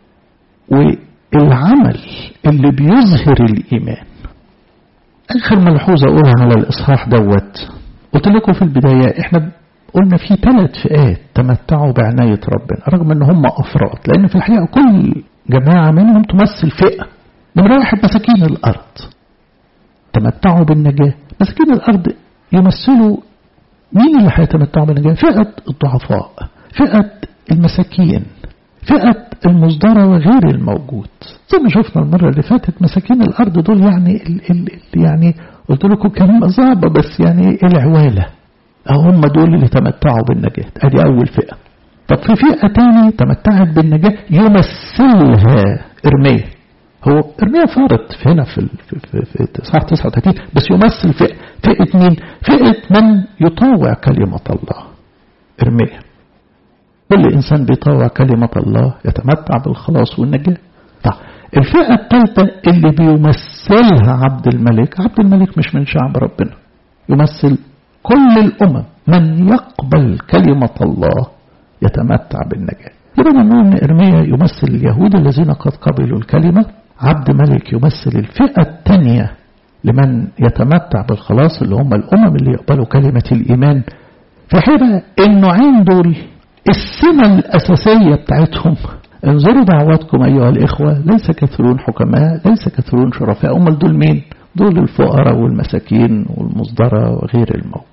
والعمل اللي بيظهر الإيمان آخر ملحوظة أقولها على الإصحاح دوت قلت لكم في البداية إحنا قلنا في ثلاث فئات تمتعوا بعناية ربنا رغم أن هم أفراد لأن في الحقيقة كل جماعة منهم تمثل فئة نمرة واحد مساكين الأرض تمتعوا بالنجاة مساكين الأرض يمثلوا مين اللي هيتمتعوا بالنجاة فئة الضعفاء فئة المساكين فئة المصدرة وغير الموجود زي ما شفنا المرة اللي فاتت مساكين الأرض دول يعني ال ال يعني قلت لكم كلمة صعبة بس يعني العوالة هم دول اللي تمتعوا بالنجاة ادي أول فئة طب في فئة تاني تمتعت بالنجاة يمثلها إرميا هو إرميا فارط في هنا في في في, في صح 39 بس يمثل فئة فئة مين؟ فئة من يطاوع كلمة الله إرميا كل إنسان بيطاوع كلمة الله يتمتع بالخلاص والنجاة طيب الفئة الثالثة اللي بيمثلها عبد الملك عبد الملك مش من شعب ربنا يمثل كل الأمم من يقبل كلمة الله يتمتع بالنجاة يبقى نقول أن إرميا يمثل اليهود الذين قد قبلوا الكلمة عبد ملك يمثل الفئة الثانية لمن يتمتع بالخلاص اللي هم الأمم اللي يقبلوا كلمة الإيمان في الحقيقة النوعين دول السمة الأساسية بتاعتهم انظروا دعواتكم أيها الإخوة ليس كثيرون حكماء ليس كثيرون شرفاء أمال دول مين دول الفقراء والمساكين والمصدرة وغير الموجود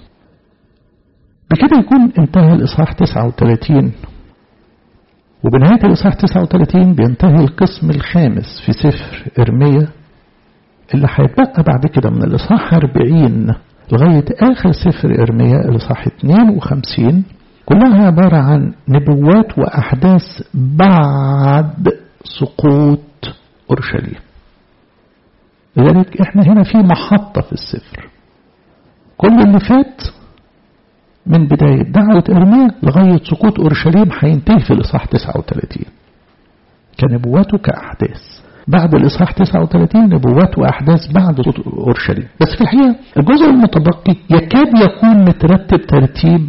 بكده يكون انتهى الإصحاح 39 وبنهاية الإصحاح 39 بينتهي القسم الخامس في سفر إرميا اللي هيتبقى بعد كده من الإصحاح 40 لغاية آخر سفر إرميا الإصحاح 52 كلها عبارة عن نبوات وأحداث بعد سقوط أورشليم لذلك احنا هنا في محطة في السفر كل اللي فات من بداية دعوة إرميا لغاية سقوط أورشليم هينتهي في الإصحاح 39 كنبواته كأحداث بعد الإصحاح 39 نبوات وأحداث بعد سقوط أورشليم بس في الحقيقة الجزء المتبقي يكاد يكون مترتب ترتيب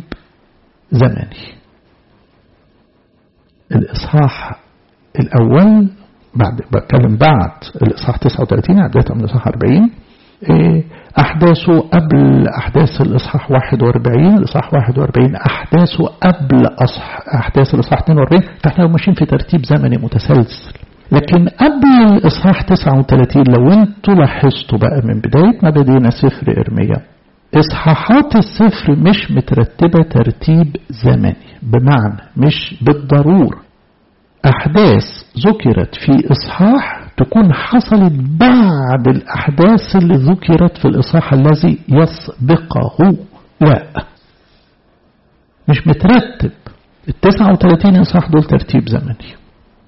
زمني الإصحاح الأول بعد بتكلم بعد الإصحاح 39 عدتها من الإصحاح 40 أحداثه قبل أحداث الإصحاح 41 الإصحاح 41 أحداثه قبل أصح أحداث الإصحاح 42 فإحنا ماشيين في ترتيب زمني متسلسل لكن قبل الإصحاح 39 لو أنتوا لاحظتوا بقى من بداية ما بدينا سفر إرميا إصحاحات السفر مش مترتبة ترتيب زمني بمعنى مش بالضرورة أحداث ذكرت في إصحاح تكون حصلت بعد الأحداث اللي ذكرت في الإصحاح الذي يسبقه لا مش مترتب ال 39 إصحاح دول ترتيب زمني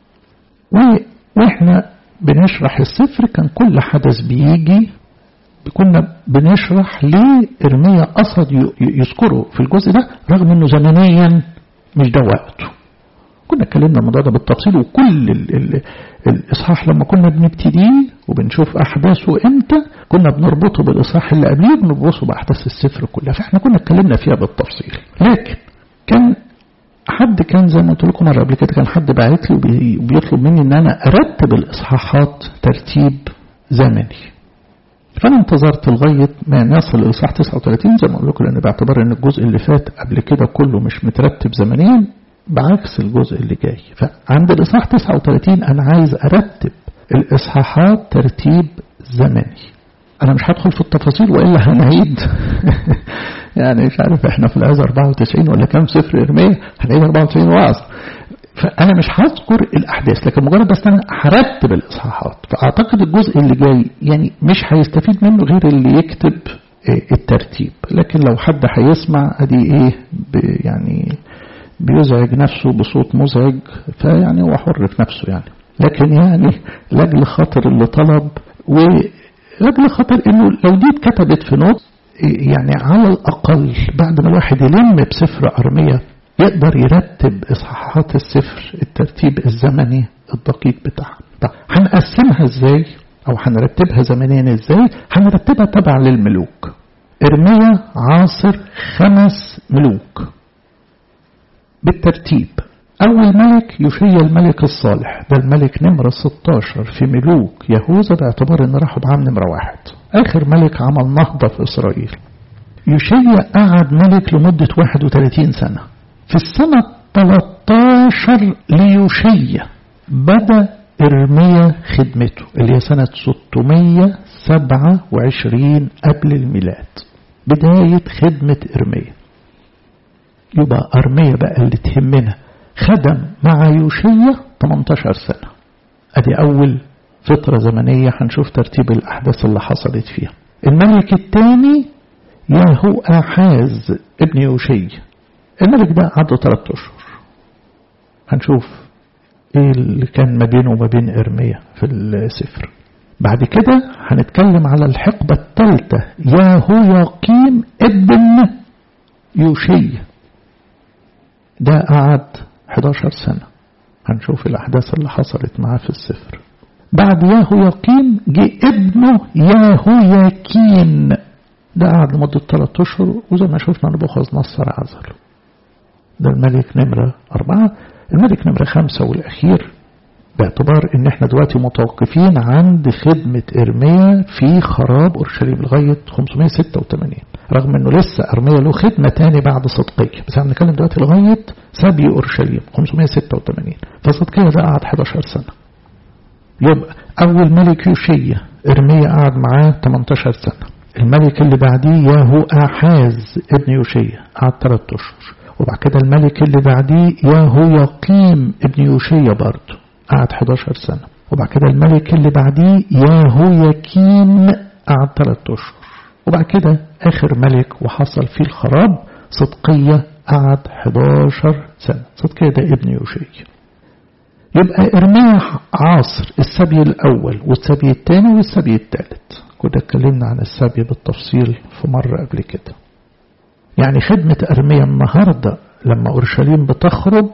وإحنا بنشرح السفر كان كل حدث بيجي كنا بنشرح ليه إرميا قصد يذكره في الجزء ده رغم إنه زمنيا مش ده وقته كنا اتكلمنا الموضوع ده بالتفصيل وكل ال ال الإصحاح لما كنا بنبتديه وبنشوف أحداثه إمتى كنا بنربطه بالإصحاح اللي قبليه بنربطه بأحداث السفر كلها فإحنا كنا اتكلمنا فيها بالتفصيل لكن كان حد كان زي ما قلت لكم مرة قبل كده كان حد باعت لي وبيطلب مني إن أنا أرتب الإصحاحات ترتيب زمني فأنا انتظرت لغاية ما نصل لإصحاح 39 زي ما أقول لكم لأن باعتبار إن الجزء اللي فات قبل كده كله مش مترتب زمنيا بعكس الجزء اللي جاي فعند الإصحاح 39 أنا عايز أرتب الإصحاحات ترتيب زمني أنا مش هدخل في التفاصيل وإلا هنعيد يعني مش عارف إحنا في الآية 94 ولا كام سفر إرمية هنعيد 94 وعظ فأنا مش هذكر الأحداث لكن مجرد بس أنا هرتب الإصحاحات فأعتقد الجزء اللي جاي يعني مش هيستفيد منه غير اللي يكتب الترتيب لكن لو حد هيسمع أدي إيه يعني بيزعج نفسه بصوت مزعج فيعني هو حر في نفسه يعني لكن يعني لاجل خاطر اللي طلب ولاجل خاطر انه لو دي اتكتبت في نوت يعني على الاقل بعد ما الواحد يلم بسفر ارميه يقدر يرتب اصحاحات السفر الترتيب الزمني الدقيق بتاعها طب هنقسمها ازاي او هنرتبها زمنيا ازاي هنرتبها تبع للملوك ارميا عاصر خمس ملوك بالترتيب أول ملك يشيا الملك الصالح ده الملك نمرة 16 في ملوك يهوذا باعتبار أن راحوا بعام نمرة واحد آخر ملك عمل نهضة في إسرائيل يشيا قعد ملك لمدة 31 سنة في السنة 13 ليشيا بدأ إرميا خدمته اللي هي سنة 627 قبل الميلاد بداية خدمة إرميا يبقى أرمية بقى اللي تهمنا خدم مع يوشية 18 سنة أدي أول فترة زمنية هنشوف ترتيب الأحداث اللي حصلت فيها الملك الثاني ياهو آحاز ابن يوشية الملك ده عنده ثلاثة أشهر هنشوف ايه اللي كان ما بينه وما بين إرميا في السفر بعد كده هنتكلم على الحقبة الثالثة ياهو يقيم ابن يوشية ده قعد 11 سنة هنشوف الأحداث اللي حصلت معاه في السفر بعد ياهو يقيم جه ابنه ياهو يكين ده قعد لمدة 3 أشهر وزي ما شفنا نبوخذ نصر عزله ده الملك نمرة أربعة الملك نمرة خمسة والأخير باعتبار ان احنا دلوقتي متوقفين عند خدمة ارميا في خراب اورشليم لغاية 586 رغم انه لسه ارميا له خدمة تاني بعد صدقية بس احنا بنتكلم دلوقتي لغاية سبي اورشليم 586 فصدقية ده قعد 11 سنة يبقى اول ملك يوشية ارميا قعد معاه 18 سنة الملك اللي بعديه ياهو احاز ابن يوشية قعد 3 اشهر وبعد كده الملك اللي بعديه ياهو يقيم ابن يوشية برضه قعد 11 سنة وبعد كده الملك اللي بعديه ياهو يكين قعد 3 أشهر وبعد كده آخر ملك وحصل فيه الخراب صدقية قعد 11 سنة صدقية ده ابن يوشي يبقى إرميا عاصر السبي الأول والسبي الثاني والسبي الثالث كنا اتكلمنا عن السبي بالتفصيل في مرة قبل كده يعني خدمة أرميا النهاردة لما أورشليم بتخرب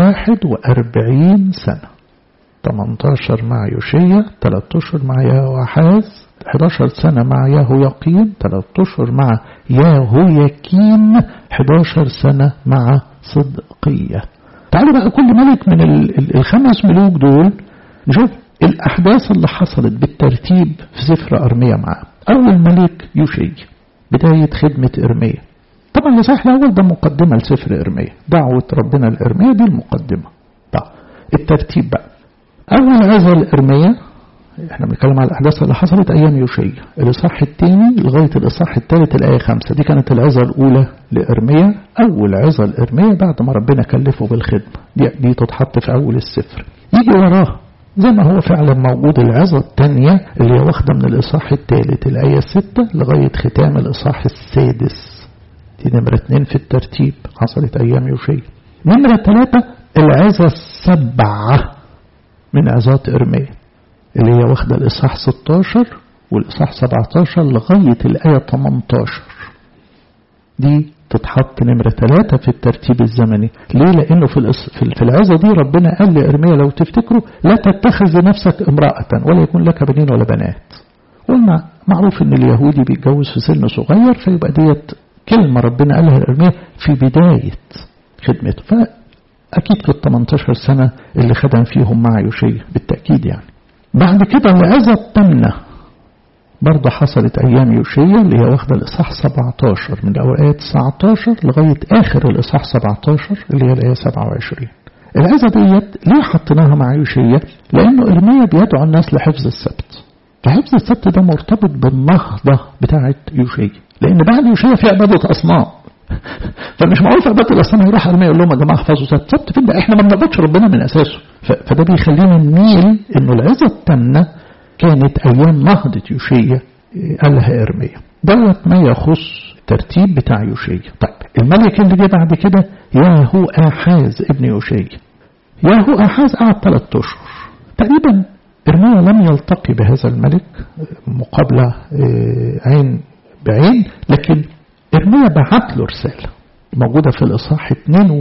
41 سنة 18 مع يوشيا 3 أشهر مع ياهو أحاز 11 سنة مع ياهو يقين 3 أشهر مع ياهو يكين 11 سنة مع صدقية تعالوا بقى كل ملك من الخمس ملوك دول نشوف الأحداث اللي حصلت بالترتيب في سفر أرمية معاه أول ملك يوشي بداية خدمة إرمية طبعا الإصحاح الأول ده مقدمة لسفر إرمية دعوة ربنا لإرمية دي المقدمة طبعا الترتيب بقى أول عزة لإرمية احنا بنتكلم على الأحداث اللي حصلت أيام يوشيا الإصحاح الثاني لغاية الإصحاح الثالث الآية خمسة دي كانت العظة الأولى لإرميا أول عظة لإرميا بعد ما ربنا كلفه بالخدمة دي, دي تتحط في أول السفر يجي وراها زي ما هو فعلا موجود العظة الثانية اللي هي واخدة من الإصحاح الثالث الآية الستة لغاية ختام الإصحاح السادس دي نمرة اتنين في الترتيب حصلت أيام يوشيا نمرة ثلاثة العظة السبعة من عظات إرميا اللي هي واخدة الإصحاح 16 والإصحاح 17 لغاية الآية 18 دي تتحط نمرة ثلاثة في الترتيب الزمني ليه لأنه في, في العظة دي ربنا قال لإرميا لو تفتكروا لا تتخذ لنفسك امرأة ولا يكون لك بنين ولا بنات قلنا معروف ان اليهودي بيتجوز في سن صغير فيبقى ديت كلمة ربنا قالها لإرميا في بداية خدمته فأكيد في ال 18 سنة اللي خدم فيهم مع يوشيا بالتأكيد يعني بعد كده العظة التامنة برضه حصلت أيام يوشيا اللي هي واخدة الإصحاح 17 من أول آية 19 لغاية آخر الإصحاح 17 اللي هي الآية 27 العظة ديت ليه حطيناها مع يوشيا؟ لأنه إرميا بيدعو الناس لحفظ السبت فحفظ السبت ده مرتبط بالنهضة بتاعة يوشيا لأن بعد يوشيا في عبادة أصنام فمش معقول في عبادة الأصنام يروح إرميا يقول لهم يا جماعة احفظوا سبت سبت فين ده إحنا ما بنعبدش ربنا من أساسه فده بيخلينا نميل إنه العظة التامنة كانت أيام نهضة يوشيا قالها إرميا دوت ما يخص الترتيب بتاع يوشيا طيب الملك اللي جه بعد كده ياهو آحاز ابن يوشيا ياهو آحاز قعد ثلاث أشهر تقريبا إرميا لم يلتقي بهذا الملك مقابلة عين بعين لكن إرميا بعت له رسالة موجودة في الإصحاح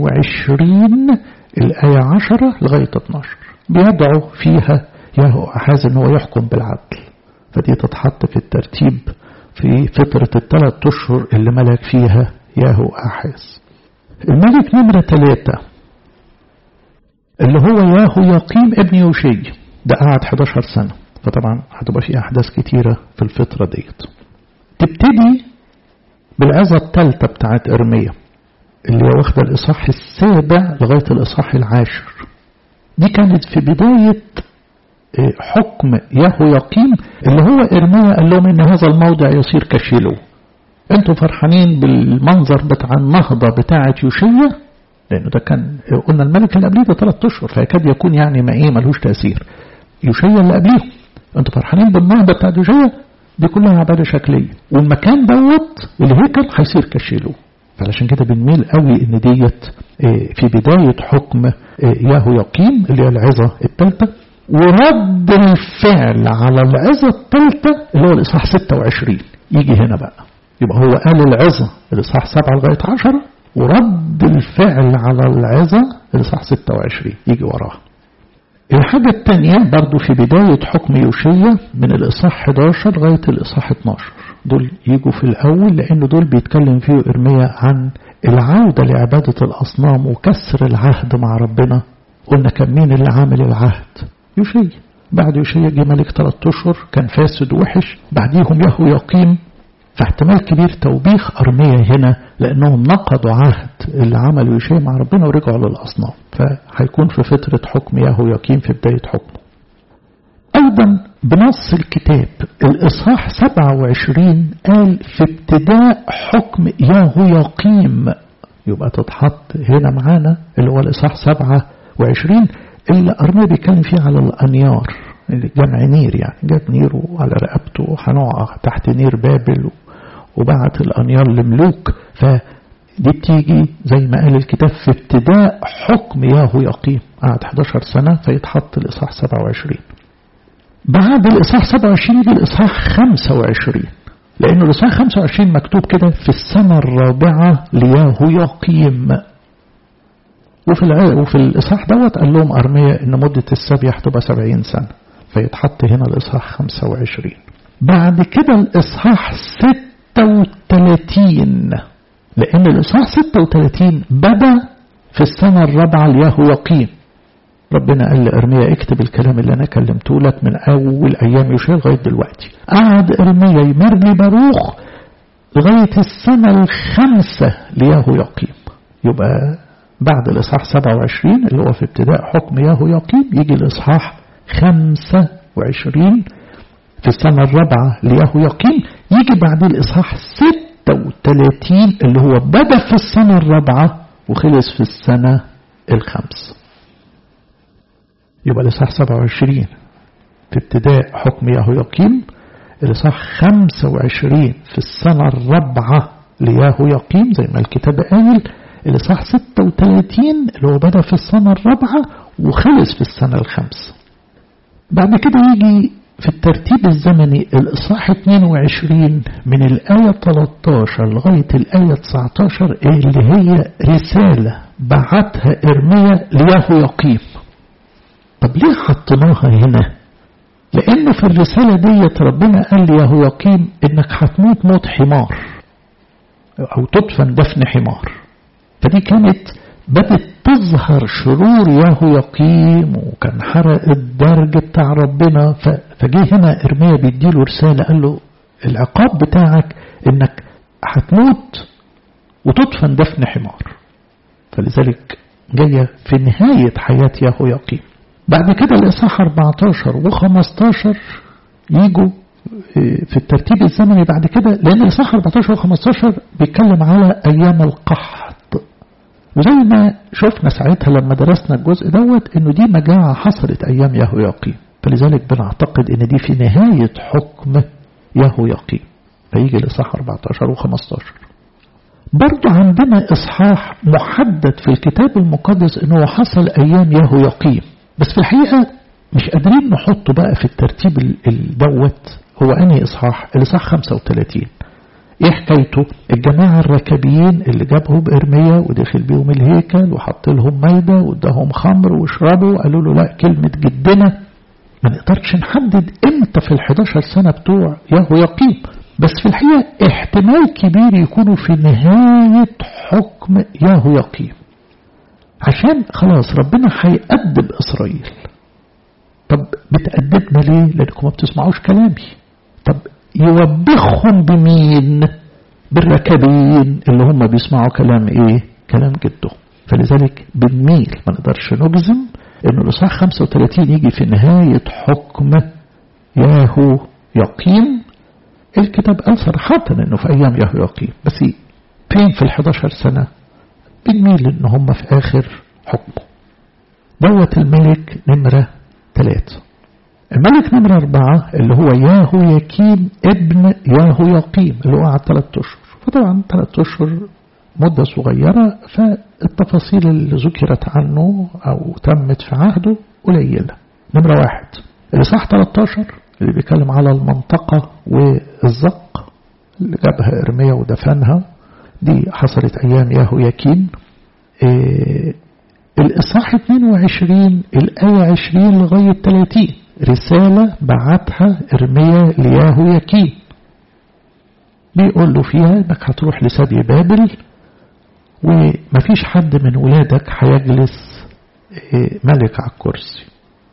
22 الآية 10 لغاية 12 بيدعو فيها ياهو أحاز أن هو يحكم بالعدل فدي تتحط في الترتيب في فترة الثلاث أشهر اللي ملك فيها ياهو أحاز الملك نمرة ثلاثة اللي هو ياهو يقيم ابن يوشي ده قعد 11 سنة فطبعا هتبقى في أحداث كتيرة في الفترة ديت تبتدي بالعظة الثالثة بتاعت إرميا اللي هي واخدة الإصحاح السابع لغاية الإصحاح العاشر دي كانت في بداية حكم يهو يقيم اللي هو إرميا قال لهم إن هذا الموضع يصير كشيلو انتوا فرحانين بالمنظر بتاع النهضة بتاعة يوشيا لأنه ده كان قلنا الملك اللي قبليه ده ثلاث أشهر فيكاد يكون يعني ما إيه ملوش تأثير يوشيا اللي قبليه انتوا فرحانين بالنهضة بتاعة يوشيا دي كلها عبادة شكلية والمكان دوت الهيكل هيصير كشيلو فعلشان كده بنميل قوي ان ديت في بداية حكم ياهو يقيم اللي هي العظة الثالثة ورد الفعل على العظة الثالثة اللي هو الإصحاح 26 يجي هنا بقى يبقى هو قال العظة الإصحاح 7 لغاية 10 ورد الفعل على العظة الإصحاح 26 يجي وراها الحاجة الثانية برضو في بداية حكم يوشيا من الإصحاح 11 لغاية الإصحاح 12 دول يجوا في الأول لأن دول بيتكلم فيه إرميا عن العودة لعبادة الأصنام وكسر العهد مع ربنا قلنا كان مين اللي عامل العهد يوشيا بعد يوشيا جه ملك ثلاث أشهر كان فاسد وحش بعديهم يهو يقيم فاحتمال كبير توبيخ أرميا هنا لأنهم نقضوا عهد اللي عملوا يوشيا مع ربنا ورجعوا للأصنام فهيكون في فترة حكم يهو يقيم في بداية حكمه أيضا بنص الكتاب الإصحاح 27 قال في ابتداء حكم ياهو يقيم يبقى تتحط هنا معانا اللي هو الإصحاح 27 اللي أرميا بيتكلم فيه على الأنيار جمع نير يعني جاب نير على رقبته هنقع تحت نير بابل وبعت الأنيار لملوك فدي بتيجي زي ما قال الكتاب في ابتداء حكم ياهو يقيم قعد 11 سنة فيتحط الإصحاح 27 بعد الإصحاح 27 يجي الإصحاح 25 لأنه الإصحاح 25 مكتوب كده في السنة الرابعة لياهو يقيم وفي وفي الإصحاح دوت قال لهم أرميا إن مدة السبي هتبقى 70 سنة فيتحط هنا الإصحاح 25 بعد كده الإصحاح 36 لأن الإصحاح 36 بدأ في السنة الرابعة لياهو يقيم ربنا قال لإرميا اكتب الكلام اللي أنا كلمته لك من أول أيام يوشيا لغاية دلوقتي قعد إرميا يمرلي باروخ لغاية السنة الخامسة لياهو يقيم يبقى بعد الإصحاح 27 اللي هو في ابتداء حكم ياهو يقيم يجي الإصحاح 25 في السنة الرابعة لياهو يقيم يجي بعد الإصحاح 36 اللي هو بدأ في السنة الرابعة وخلص في السنة الخامسة يبقى الإصحاح 27 في ابتداء حكم ياهو يقيم الإصحاح 25 في السنة الرابعة لياهو يقيم زي ما الكتاب قايل الإصحاح 36 اللي هو بدأ في السنة الرابعة وخلص في السنة الخامسة بعد كده يجي في الترتيب الزمني الإصحاح 22 من الآية 13 لغاية الآية 19 اللي هي رسالة بعتها إرميا لياهو يقيم طب ليه حطيناها هنا لأنه في الرسالة ديت ربنا قال لياهو يقيم إنك هتموت موت حمار أو تدفن دفن حمار فدي كانت بدت تظهر شرور ياهو يقيم وكان حرق الدرج بتاع ربنا فجه هنا إرميا بيديله رسالة قال له العقاب بتاعك إنك هتموت وتدفن دفن حمار فلذلك جاية في نهاية حياة ياهو يقيم بعد كده الإصحاح 14 و15 يجوا في الترتيب الزمني بعد كده لأن الإصحاح 14 و15 بيتكلم على أيام القحط وزي ما شفنا ساعتها لما درسنا الجزء دوت انه دي مجاعة حصلت ايام ياهو يقيم فلذلك بنعتقد ان دي في نهاية حكم ياهو يقيم فيجي الاصحاح 14 و15 برضو عندنا اصحاح محدد في الكتاب المقدس انه حصل ايام ياهو يقيم بس في الحقيقة مش قادرين نحطه بقى في الترتيب الدوت هو انهي اصحاح الاصحاح 35 ايه حكايته الجماعة الركبيين اللي جابهم ارميا ودخل بيهم الهيكل وحط لهم ميدة واداهم خمر واشربوا قالوا له لا كلمة جدنا ما نقدرش نحدد امتى في ال11 سنة بتوع ياهو يقيم بس في الحقيقة احتمال كبير يكونوا في نهاية حكم ياهو يقيم عشان خلاص ربنا هيأدب إسرائيل طب بتأدبنا ليه لأنكم ما بتسمعوش كلامي طب يوبخهم بمين بالركبين اللي هم بيسمعوا كلام ايه كلام جده فلذلك بنميل ما نقدرش نجزم انه الاصحاح 35 يجي في نهاية حكم ياهو يقيم الكتاب قال صراحة انه في ايام ياهو يقيم بس فين في ال11 سنة بنميل ان هم في اخر حكمه دوت الملك نمرة ثلاثة الملك نمرة أربعة اللي هو ياهو يكيم ابن ياهو يقيم اللي هو قعد ثلاثة أشهر فطبعا ثلاثة أشهر مدة صغيرة فالتفاصيل اللي ذكرت عنه أو تمت في عهده قليلة نمرة واحد اللي صح 13 اللي بيتكلم على المنطقة والزق اللي جابها إرميا ودفنها دي حصلت أيام ياهو يكين إيه الإصحاح 22 الآية 20 لغاية 30 رسالة بعتها إرميا لياهو يكين بيقول له فيها انك هتروح لسدي بابل ومفيش حد من ولادك هيجلس ملك على الكرسي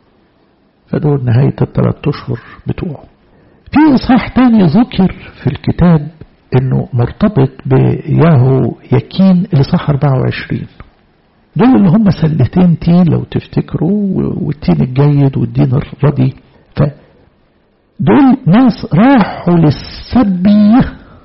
فدول نهاية الثلاث أشهر بتوعه في إصحاح تاني ذكر في الكتاب انه مرتبط بياهو يكين الإصحاح 24 دول اللي هم سلتين تين لو تفتكروا والتين الجيد والدين الردي فدول ناس راحوا للسبي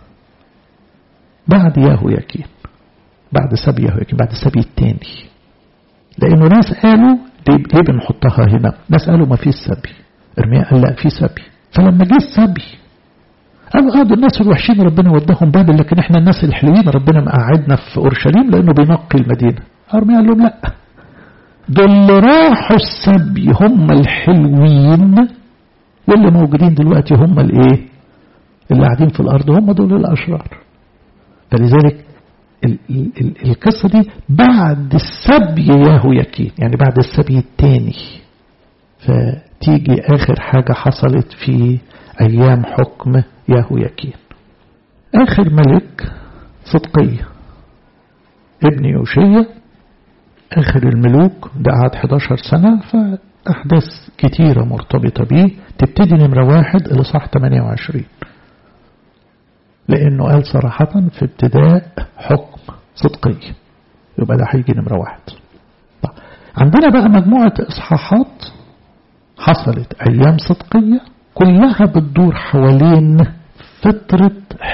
بعد ياهو يكين بعد سبي ياهو يكين بعد السبي التاني لانه ناس قالوا ليه بنحطها هنا ناس قالوا ما فيش سبي ارميا قال لا في سبي فلما جه السبي قالوا اه دول الناس الوحشين ربنا وداهم بابل لكن احنا الناس الحلوين ربنا مقعدنا في اورشليم لانه بينقي المدينه أرميا قال لهم لا دول اللي راحوا السبي هم الحلوين واللي موجودين دلوقتي هم الايه اللي قاعدين في الارض هم دول الاشرار فلذلك ال ال ال القصة دي بعد السبي ياهو يكين يعني بعد السبي الثاني فتيجي آخر حاجة حصلت في أيام حكم ياهو يكين آخر ملك صدقية ابن يوشية آخر الملوك ده قعد 11 سنة فأحداث كتيرة مرتبطة بيه تبتدي نمرة واحد الإصحاح 28 لأنه قال صراحة في ابتداء حكم صدقي يبقى ده هيجي نمرة واحد طيب. عندنا بقى مجموعة إصحاحات حصلت أيام صدقية كلها بتدور حوالين فترة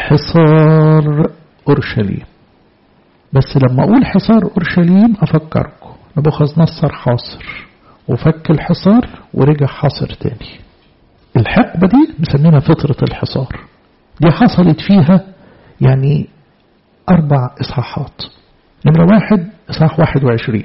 حصار أورشليم بس لما أقول حصار أورشليم أفكركم نبوخذ نصر حاصر وفك الحصار ورجع حاصر تاني الحقبة دي مسمينها فترة الحصار دي حصلت فيها يعني أربع إصحاحات نمرة واحد إصحاح 21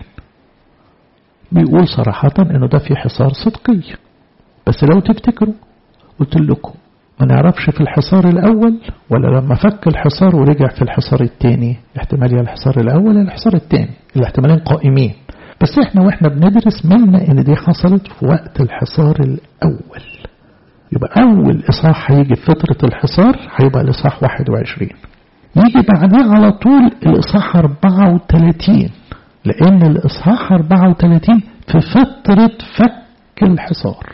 بيقول صراحة إنه ده في حصار صدقي بس لو تفتكروا قلت لكم ما نعرفش في الحصار الأول ولا لما فك الحصار ورجع في الحصار الثاني احتمال يا الحصار الأول يا الحصار الثاني الاحتمالين قائمين بس احنا واحنا بندرس منا ان دي حصلت في وقت الحصار الأول يبقى أول إصحاح هيجي في فترة الحصار هيبقى الإصحاح 21 يجي بعديه على طول الإصحاح 34 لأن الإصحاح 34 في فترة فك الحصار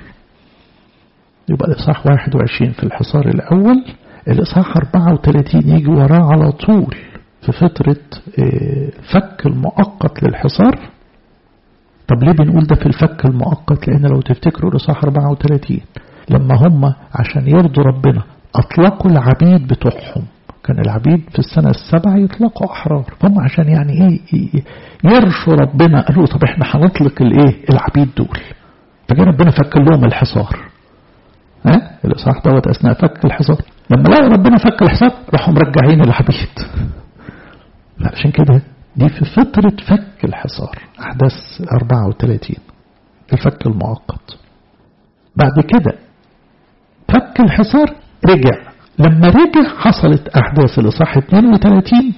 يبقى الإصحاح 21 في الحصار الأول الإصحاح 34 يجي وراه على طول في فترة الفك المؤقت للحصار طب ليه بنقول ده في الفك المؤقت لأن لو تفتكروا الإصحاح 34 لما هم عشان يرضوا ربنا أطلقوا العبيد بتوعهم كان العبيد في السنة السبعة يطلقوا أحرار هم عشان يعني إيه يرشوا ربنا قالوا طب إحنا هنطلق الإيه العبيد دول فجاء ربنا فك لهم الحصار ها الإصحاح دوت أثناء فك الحصار لما لقوا ربنا فك الحصار راحوا مرجعين العبيد عشان كده دي في فترة فك الحصار أحداث 34 الفك المؤقت بعد كده فك الحصار رجع لما رجع حصلت أحداث الإصحاح 32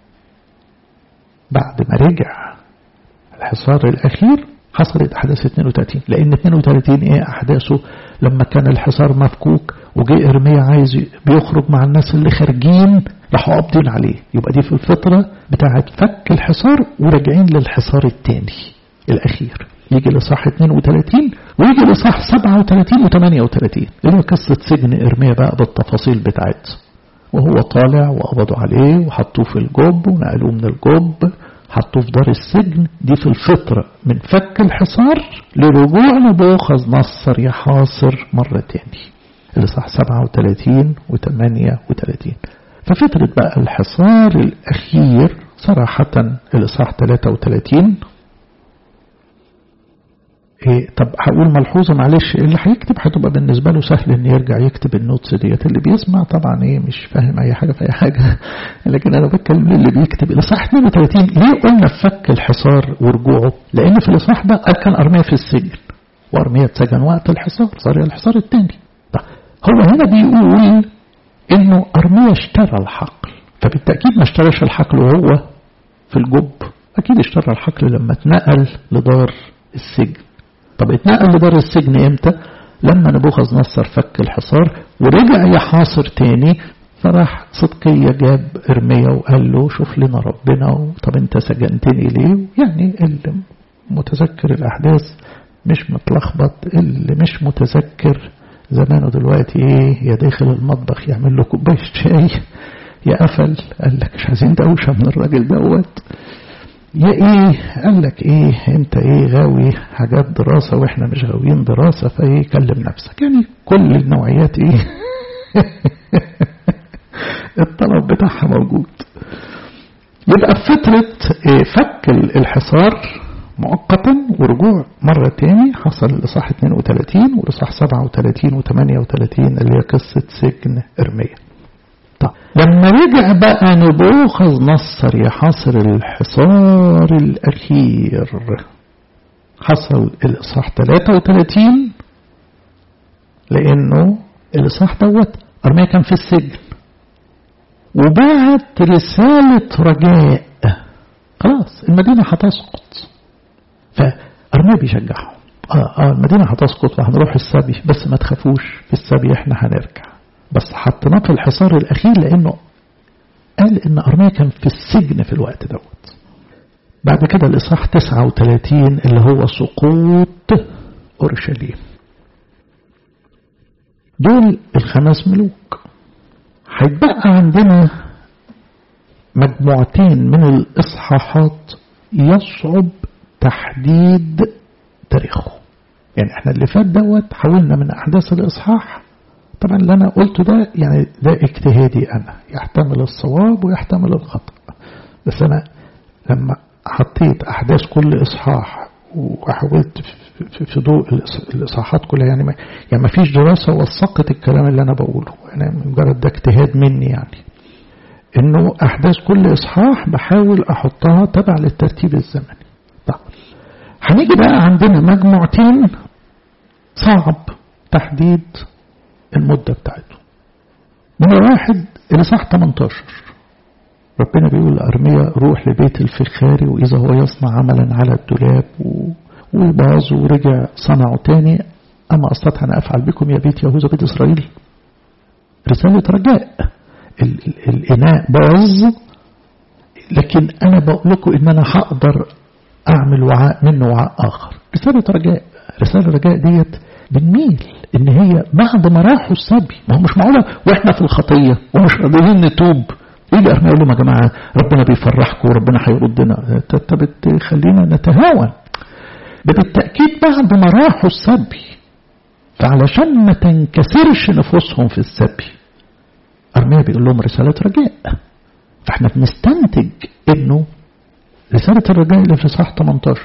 بعد ما رجع الحصار الأخير حصلت أحداث 32 لأن 32 إيه أحداثه لما كان الحصار مفكوك وجاء إرميا عايز بيخرج مع الناس اللي خارجين راحوا قابضين عليه يبقى دي في الفترة بتاعت فك الحصار وراجعين للحصار الثاني الأخير يجي لصح 32 ويجي لصح 37 و38 اللي هي قصة سجن إرميا بقى بالتفاصيل بتاعتها وهو طالع وقبضوا عليه وحطوه في الجب ونقلوه من الجب حطوه في دار السجن دي في الفترة من فك الحصار لرجوع نبوخذ نصر يحاصر مرة تاني اللي صح 37 و38 ففترة بقى الحصار الأخير صراحة الإصحاح 33 إيه طب هقول ملحوظة معلش اللي هيكتب هتبقى بالنسبة له سهل ان يرجع يكتب النوتس ديت اللي بيسمع طبعا ايه مش فاهم اي حاجة في اي حاجة لكن انا بتكلم اللي بيكتب الاصحاح 32 ليه قلنا فك الحصار ورجوعه لان في الاصحاح ده كان ارميا في السجن وارميا اتسجن وقت الحصار صار الحصار الثاني هو هنا بيقول انه ارميا اشترى الحقل فبالتأكيد ما اشتراش الحقل وهو في الجب اكيد اشترى الحقل لما اتنقل لدار السجن طب اتنقل لدار السجن امتى لما نبوخذ نصر فك الحصار ورجع يحاصر تاني فراح صدقية جاب ارميا وقال له شوف لنا ربنا طب انت سجنتني ليه يعني اللي متذكر الاحداث مش متلخبط اللي مش متذكر زمانه دلوقتي ايه يا داخل المطبخ يعمل له كوبايه شاي يا قفل قال لك مش عايزين دوشه من الراجل دوت يا ايه قال لك ايه انت ايه غاوي حاجات دراسة واحنا مش غاويين دراسة فايه كلم نفسك يعني كل النوعيات ايه الطلب بتاعها موجود يبقى في فترة إيه فك الحصار مؤقتا ورجوع مرة تاني حصل الإصحاح 32 والإصحاح 37 و 38 اللي هي قصة سجن إرميا طب لما رجع بقى نبوخذ نصر يحاصر الحصار الأخير حصل الإصحاح 33 لأنه الإصحاح دوت أرميا كان في السجن وبعت رسالة رجاء خلاص المدينة هتسقط فأرميا بيشجعهم آه, آه المدينة هتسقط وهنروح السبي بس ما تخافوش في السبي احنا هنرجع بس حطيناه في الحصار الأخير لأنه قال إن أرميا كان في السجن في الوقت دوت بعد كده الإصحاح 39 اللي هو سقوط أورشليم دول الخمس ملوك هيتبقى عندنا مجموعتين من الإصحاحات يصعب تحديد تاريخه يعني احنا اللي فات دوت حاولنا من أحداث الإصحاح طبعا اللي أنا قلته ده يعني ده اجتهادي أنا يحتمل الصواب ويحتمل الخطأ بس أنا لما حطيت أحداث كل إصحاح وحاولت في ضوء الإصحاحات كلها يعني ما يعني ما فيش دراسة وثقت الكلام اللي أنا بقوله يعني مجرد ده اجتهاد مني يعني إنه أحداث كل إصحاح بحاول أحطها تبع للترتيب الزمني طيب هنيجي بقى عندنا مجموعتين صعب تحديد المدة بتاعته نمرة واحد الإصحاح 18 ربنا بيقول لأرميا روح لبيت الفخاري وإذا هو يصنع عملا على الدولاب وباظ ورجع صنعه تاني أما أستطيع أن أفعل بكم يا بيت يهوذا بيت إسرائيل رسالة رجاء ال ال الإناء باظ لكن أنا بقول لكم إن أنا هقدر أعمل وعاء منه وعاء آخر رسالة رجاء رسالة رجاء ديت بنميل إن هي بعد ما راحوا السبي ما هو مش معقولة وإحنا في الخطية ومش قادرين نتوب يجي أرميا يقول لهم يا جماعة ربنا بيفرحكم وربنا هيردنا أنت بتخلينا نتهاون ده بالتأكيد بعد ما راحوا السبي فعلشان ما تنكسرش نفوسهم في السبي أرميا بيقول لهم رسالة رجاء فاحنا بنستنتج انه رسالة الرجاء اللي في إصحاح 18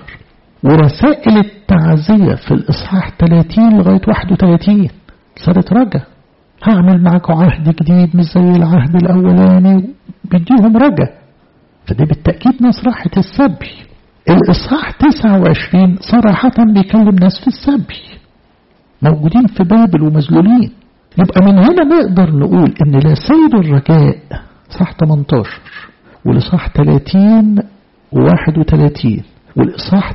ورسائل التعزية في الإصحاح 30 لغاية 31 رسالة رجاء هعمل معاكم عهد جديد مش زي العهد الأولاني بيديهم رجاء فدي بالتأكيد ناس راحت السبي الإصحاح 29 صراحة بيكلم ناس في السبي موجودين في بابل ومذلولين يبقى من هنا نقدر نقول ان لا سيد الرجاء صح 18 والإصحاح 30 و31 والإصحاح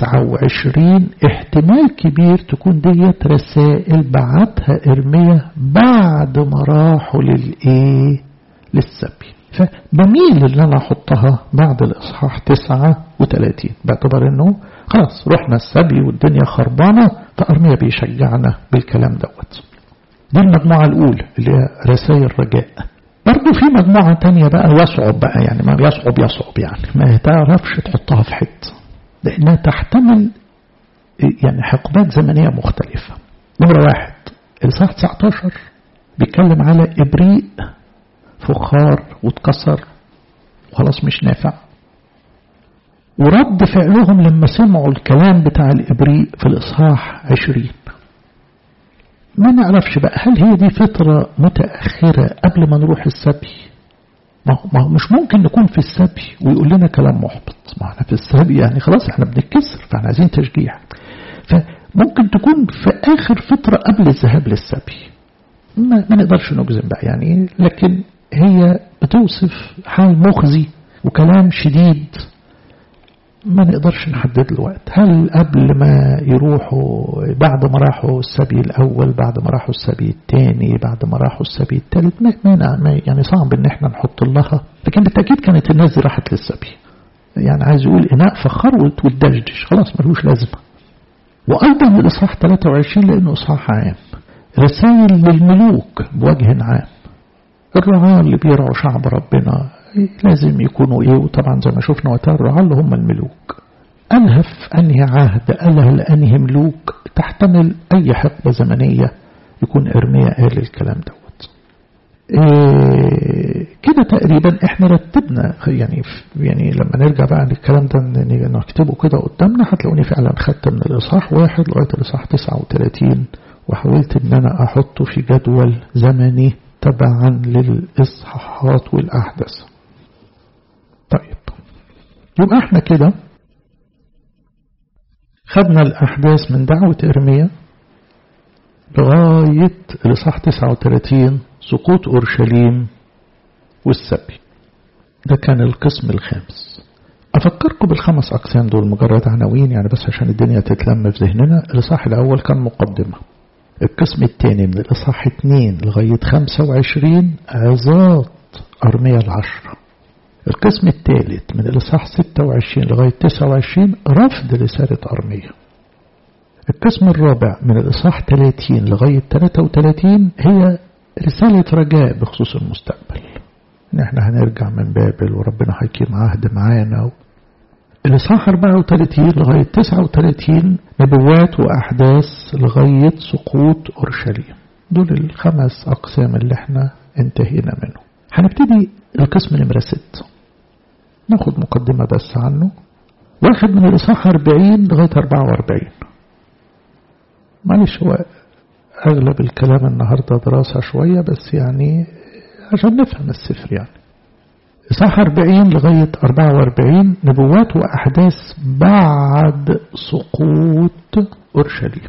29 احتمال كبير تكون ديت رسائل بعتها إرميا بعد ما راحوا للإيه للسبي فبميل اللي أنا أحطها بعد الإصحاح 39 باعتبار أنه خلاص رحنا السبي والدنيا خربانة فأرميا بيشجعنا بالكلام دوت دي المجموعة الأولى اللي هي رسائل رجاء برضه في مجموعة تانية بقى يصعب بقى يعني ما يصعب يصعب يعني ما تعرفش تحطها في حتة لأنها تحتمل يعني حقبات زمنية مختلفة نمرة واحد الإصحاح 19 بيتكلم على إبريق فخار واتكسر وخلاص مش نافع ورد فعلهم لما سمعوا الكلام بتاع الإبريق في الإصحاح 20 ما نعرفش بقى هل هي دي فترة متأخرة قبل ما نروح السبي ما هو مش ممكن نكون في السبي ويقول لنا كلام محبط ما احنا في السبي يعني خلاص احنا بنتكسر فاحنا عايزين تشجيع فممكن تكون في آخر فترة قبل الذهاب للسبي ما, ما نقدرش نجزم بقى يعني لكن هي بتوصف حال مخزي وكلام شديد ما نقدرش نحدد الوقت هل قبل ما يروحوا بعد ما راحوا السبي الأول بعد ما راحوا السبي الثاني بعد ما راحوا السبي الثالث ما, ما يعني صعب ان احنا نحط لها لكن بالتأكيد كانت الناس دي راحت للسبي يعني عايز يقول إناء فخر والدشدش خلاص ملوش لازمة وأيضا الإصحاح 23 لأنه إصحاح عام رسائل للملوك بوجه عام الرعاة اللي بيرعوا شعب ربنا لازم يكونوا ايه وطبعا زي ما شفنا وقتها الرعاة اللي هم الملوك ألهف أنهي عهد ألهل أنهي ملوك تحتمل أي حقبة زمنية يكون إرميا قال الكلام دوت إيه كده تقريبا احنا رتبنا يعني يعني لما نرجع بقى للكلام ده نكتبه كده قدامنا هتلاقوني فعلا خدت من الإصحاح واحد لغاية الإصحاح 39 وحاولت ان انا احطه في جدول زمني تبعا للإصحاحات والأحداث طيب يبقى احنا كده خدنا الأحداث من دعوة إرميا لغاية الإصحاح 39 سقوط أورشليم والسبي ده كان القسم الخامس أفكركم بالخمس أقسام دول مجرد عناوين يعني بس عشان الدنيا تتلم في ذهننا الإصحاح الأول كان مقدمة القسم الثاني من الإصحاح 2 لغاية 25 عظات أرمية العشرة القسم الثالث من الإصحاح 26 لغاية 29 رفض رسالة أرمية القسم الرابع من الإصحاح 30 لغاية 33 هي رسالة رجاء بخصوص المستقبل إن إحنا هنرجع من بابل وربنا هيقيم عهد معانا الإصحاح 34 لغاية 39 نبوات وأحداث لغاية سقوط أورشليم دول الخمس أقسام اللي احنا انتهينا منه هنبتدي القسم نمرة 6 ناخد مقدمة بس عنه واحد من الإصحاح 40 لغاية 44 معلش هو أغلب الكلام النهاردة دراسة شوية بس يعني عشان نفهم السفر يعني إصحاح 40 لغاية 44 نبوات وأحداث بعد سقوط أورشليم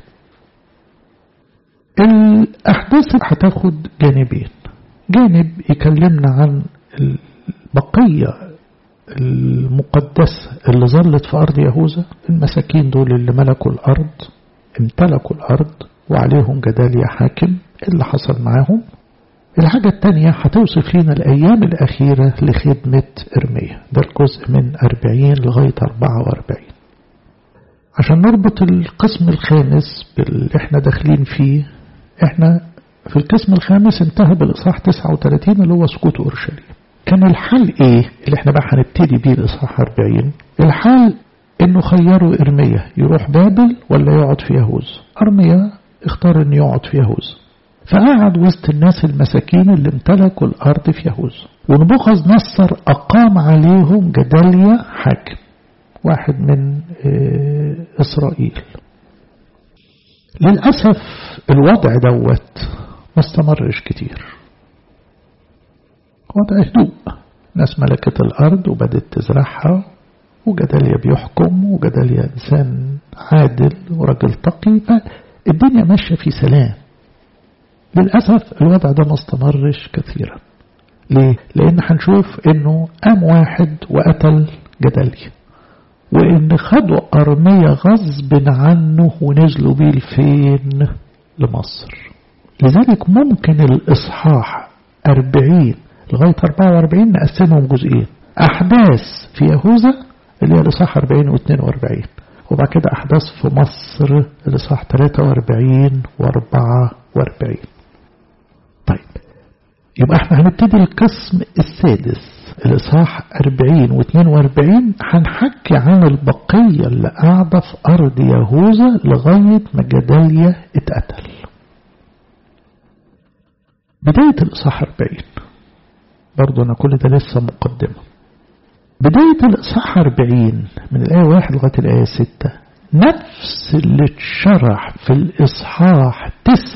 الأحداث هتاخد جانبين جانب يكلمنا عن البقية المقدسة اللي ظلت في أرض يهوذا المساكين دول اللي ملكوا الأرض امتلكوا الأرض وعليهم جدالية حاكم اللي حصل معاهم الحاجة التانية هتوصف لنا الأيام الأخيرة لخدمة إرميا ده الجزء من 40 لغاية 44 عشان نربط القسم الخامس باللي احنا داخلين فيه احنا في القسم الخامس انتهى بالإصحاح 39 اللي هو سقوط أورشليم كان الحل ايه اللي احنا بقى هنبتدي بيه الإصحاح 40 الحل انه خيروا إرميا يروح بابل ولا يقعد في يهوذا أرميا اختار انه يقعد في يهوذا فقعد وسط الناس المساكين اللي امتلكوا الأرض في يهوذا ونبوخذ نصر أقام عليهم جداليا حاكم واحد من إسرائيل للأسف الوضع دوت ما استمرش كتير وضع هدوء ناس ملكت الأرض وبدت تزرعها وجداليا بيحكم وجداليا إنسان عادل وراجل تقي فالدنيا ماشية في سلام للأسف الوضع ده ما استمرش كثيرا ليه؟ لأن هنشوف إنه قام واحد وقتل جداليا وإن خدوا أرمية غصب عنه ونزلوا بيه لفين؟ لمصر لذلك ممكن الإصحاح 40 لغاية 44 نقسمهم جزئين أحداث في يهوذا اللي هي الإصحاح 40 و 42 وبعد كده أحداث في مصر الإصحاح 43 و 44 طيب يبقى احنا هنبتدي القسم السادس الإصحاح 40 و 42 هنحكي عن البقية اللي قاعدة في أرض يهوذا لغاية ما جداليا اتقتل بداية الإصحاح 40 برضو أنا كل ده لسه مقدمة بداية الإصحاح 40 من الآية 1 لغاية الآية 6 نفس اللي اتشرح في الإصحاح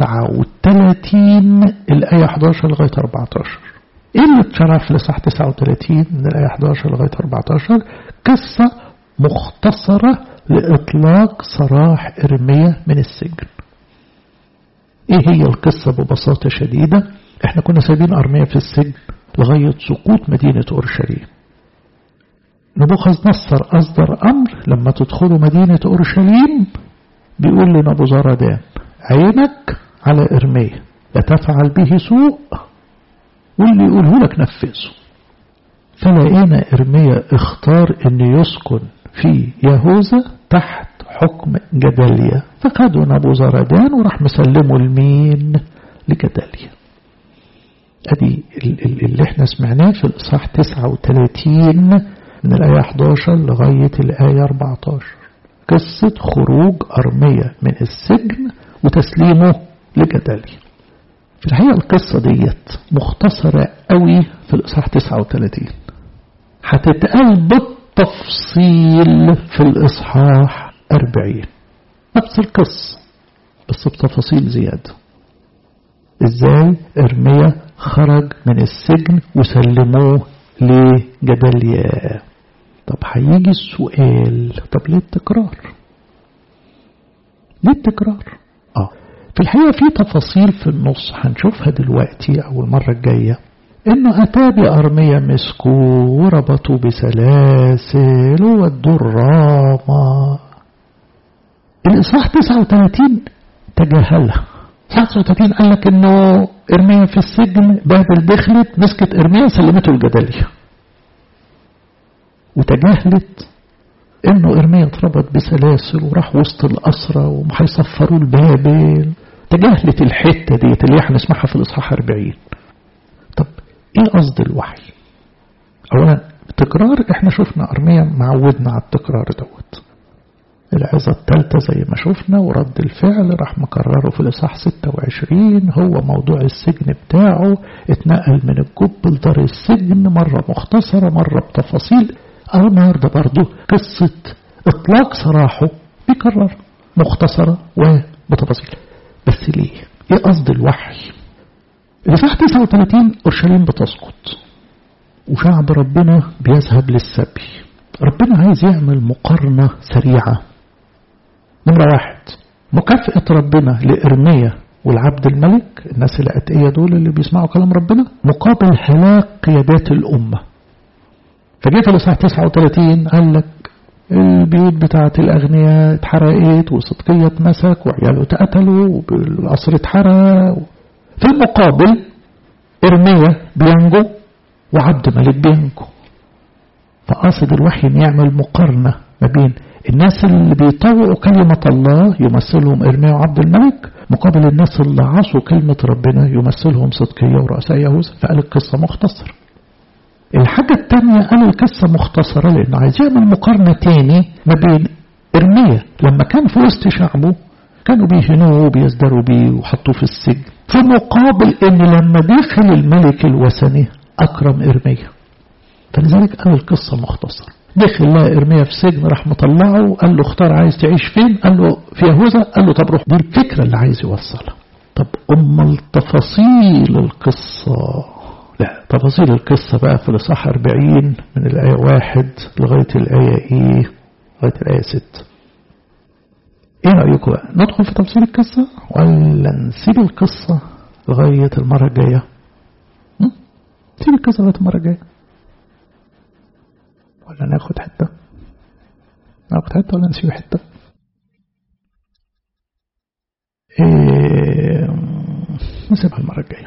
39 الآية 11 لغاية 14 إيه اللي اتشرح في الإصحاح 39 من الآية 11 لغاية 14 قصة مختصرة لإطلاق سراح إرميا من السجن إيه هي القصة ببساطة شديدة إحنا كنا سايبين أرميا في السجن لغاية سقوط مدينة أورشليم نبوخذ نصر أصدر أمر لما تدخلوا مدينة أورشليم بيقول لنبو زردان عينك على إرميا لا تفعل به سوء واللي يقوله لك نفذه فلقينا إرميا اختار أن يسكن في يهوذا تحت حكم جداليا فخدوا نبو زردان وراح مسلمه لمين لجداليا ادي اللي احنا سمعناه في الاصحاح 39 من الآية 11 لغاية الآية 14 قصة خروج أرمية من السجن وتسليمه لجدالي في الحقيقة القصة ديت مختصرة قوي في الإصحاح 39 هتتقال بالتفصيل في الإصحاح 40 نفس القصة بس بتفاصيل زيادة ازاي ارميا خرج من السجن وسلموه لجداليا طب هيجي السؤال طب ليه التكرار ليه التكرار اه في الحقيقة في تفاصيل في النص هنشوفها دلوقتي أو المرة الجاية إنه أتى بأرمية مسكوه وربطوا بسلاسل وودوا الرامة الإصحاح 39 تجاهلها 39 قال لك إنه إرميا في السجن بابل دخلت مسكت إرميا سلمته الجدلية وتجاهلت انه ارميا اتربط بسلاسل وراح وسط الاسرى وهيصفروه لبابل تجاهلت الحته ديت اللي احنا نسمعها في الاصحاح 40 طب ايه قصد الوحي اولا التكرار احنا شفنا ارميا معودنا على التكرار دوت العظة الثالثة زي ما شفنا ورد الفعل راح مكرره في الإصحاح 26 هو موضوع السجن بتاعه اتنقل من الجب لدار السجن مرة مختصرة مرة بتفاصيل أو النهاردة برضو قصة إطلاق سراحه بيكرر مختصرة وبتفاصيل بس ليه؟ إيه قصد الوحي؟ الإصحاح 39 أورشليم بتسقط وشعب ربنا بيذهب للسبي ربنا عايز يعمل مقارنة سريعة نمرة واحد مكافأة ربنا لإرميا والعبد الملك الناس الأتقية دول اللي بيسمعوا كلام ربنا مقابل هلاك قيادات الأمة فجيت الإصحاح 39 قال لك البيوت بتاعت الأغنياء اتحرقت وصدقية اتمسك وعياله اتقتلوا والقصر اتحرق في المقابل إرميا بينجو وعبد ملك بينجو فقاصد الوحي ان يعمل مقارنة ما بين الناس اللي بيطوعوا كلمة الله يمثلهم إرميا وعبد الملك مقابل الناس اللي عصوا كلمة ربنا يمثلهم صدقية ورؤساء يهوذا فقال القصة مختصرة الحاجة الثانية قال القصة مختصرة لأنه عايز يعمل مقارنة تاني ما بين إرميا لما كان في وسط شعبه كانوا بيهنوه وبيزدروا بيه وحطوه في السجن في مقابل ان لما دخل الملك الوثني أكرم إرميا فلذلك قال القصة مختصرة دخل لها إرميا في سجن راح مطلعه قال له اختار عايز تعيش فين قال له في يهوذا قال له طب روح دي الفكرة اللي عايز يوصلها طب أما تفاصيل القصة لا تفاصيل القصة بقى في الإصحاح 40 من الآية واحد لغاية الآية إيه لغاية الآية 6 إيه رأيكم بقى ندخل في تفاصيل القصة ولا نسيب القصة لغاية المرة الجاية نسيب القصة لغاية المرة الجاية ولا ناخد حتة ناخد حتة ولا نسيب حتة إيه نسيبها المرة الجاية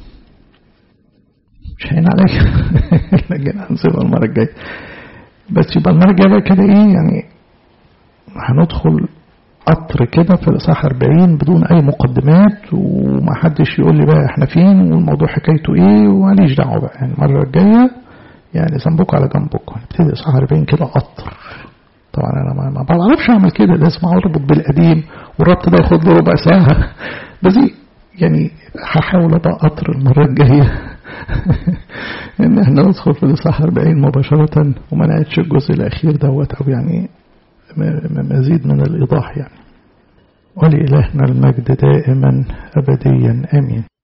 مش هين عليك لكن هنسيبها المرة الجاية بس يبقى المرة الجاية بقى كده ايه يعني هندخل قطر كده في الإصحاح 40 بدون أي مقدمات وما حدش يقول لي بقى احنا فين والموضوع حكايته ايه وماليش دعوة بقى يعني المرة الجاية يعني ذنبكم على جنبكم نبتدي إصحاح 40 كده قطر طبعا أنا ما بعرفش أعمل كده لازم أربط بالقديم والربط ده ياخد له ربع ساعة بس يعني هحاول أبقى قطر المرة الجاية إن احنا ندخل في الإصحاح 40 مباشرة وما نعيدش الجزء الأخير دوت أو يعني مزيد من الإيضاح يعني ولإلهنا المجد دائما أبديا آمين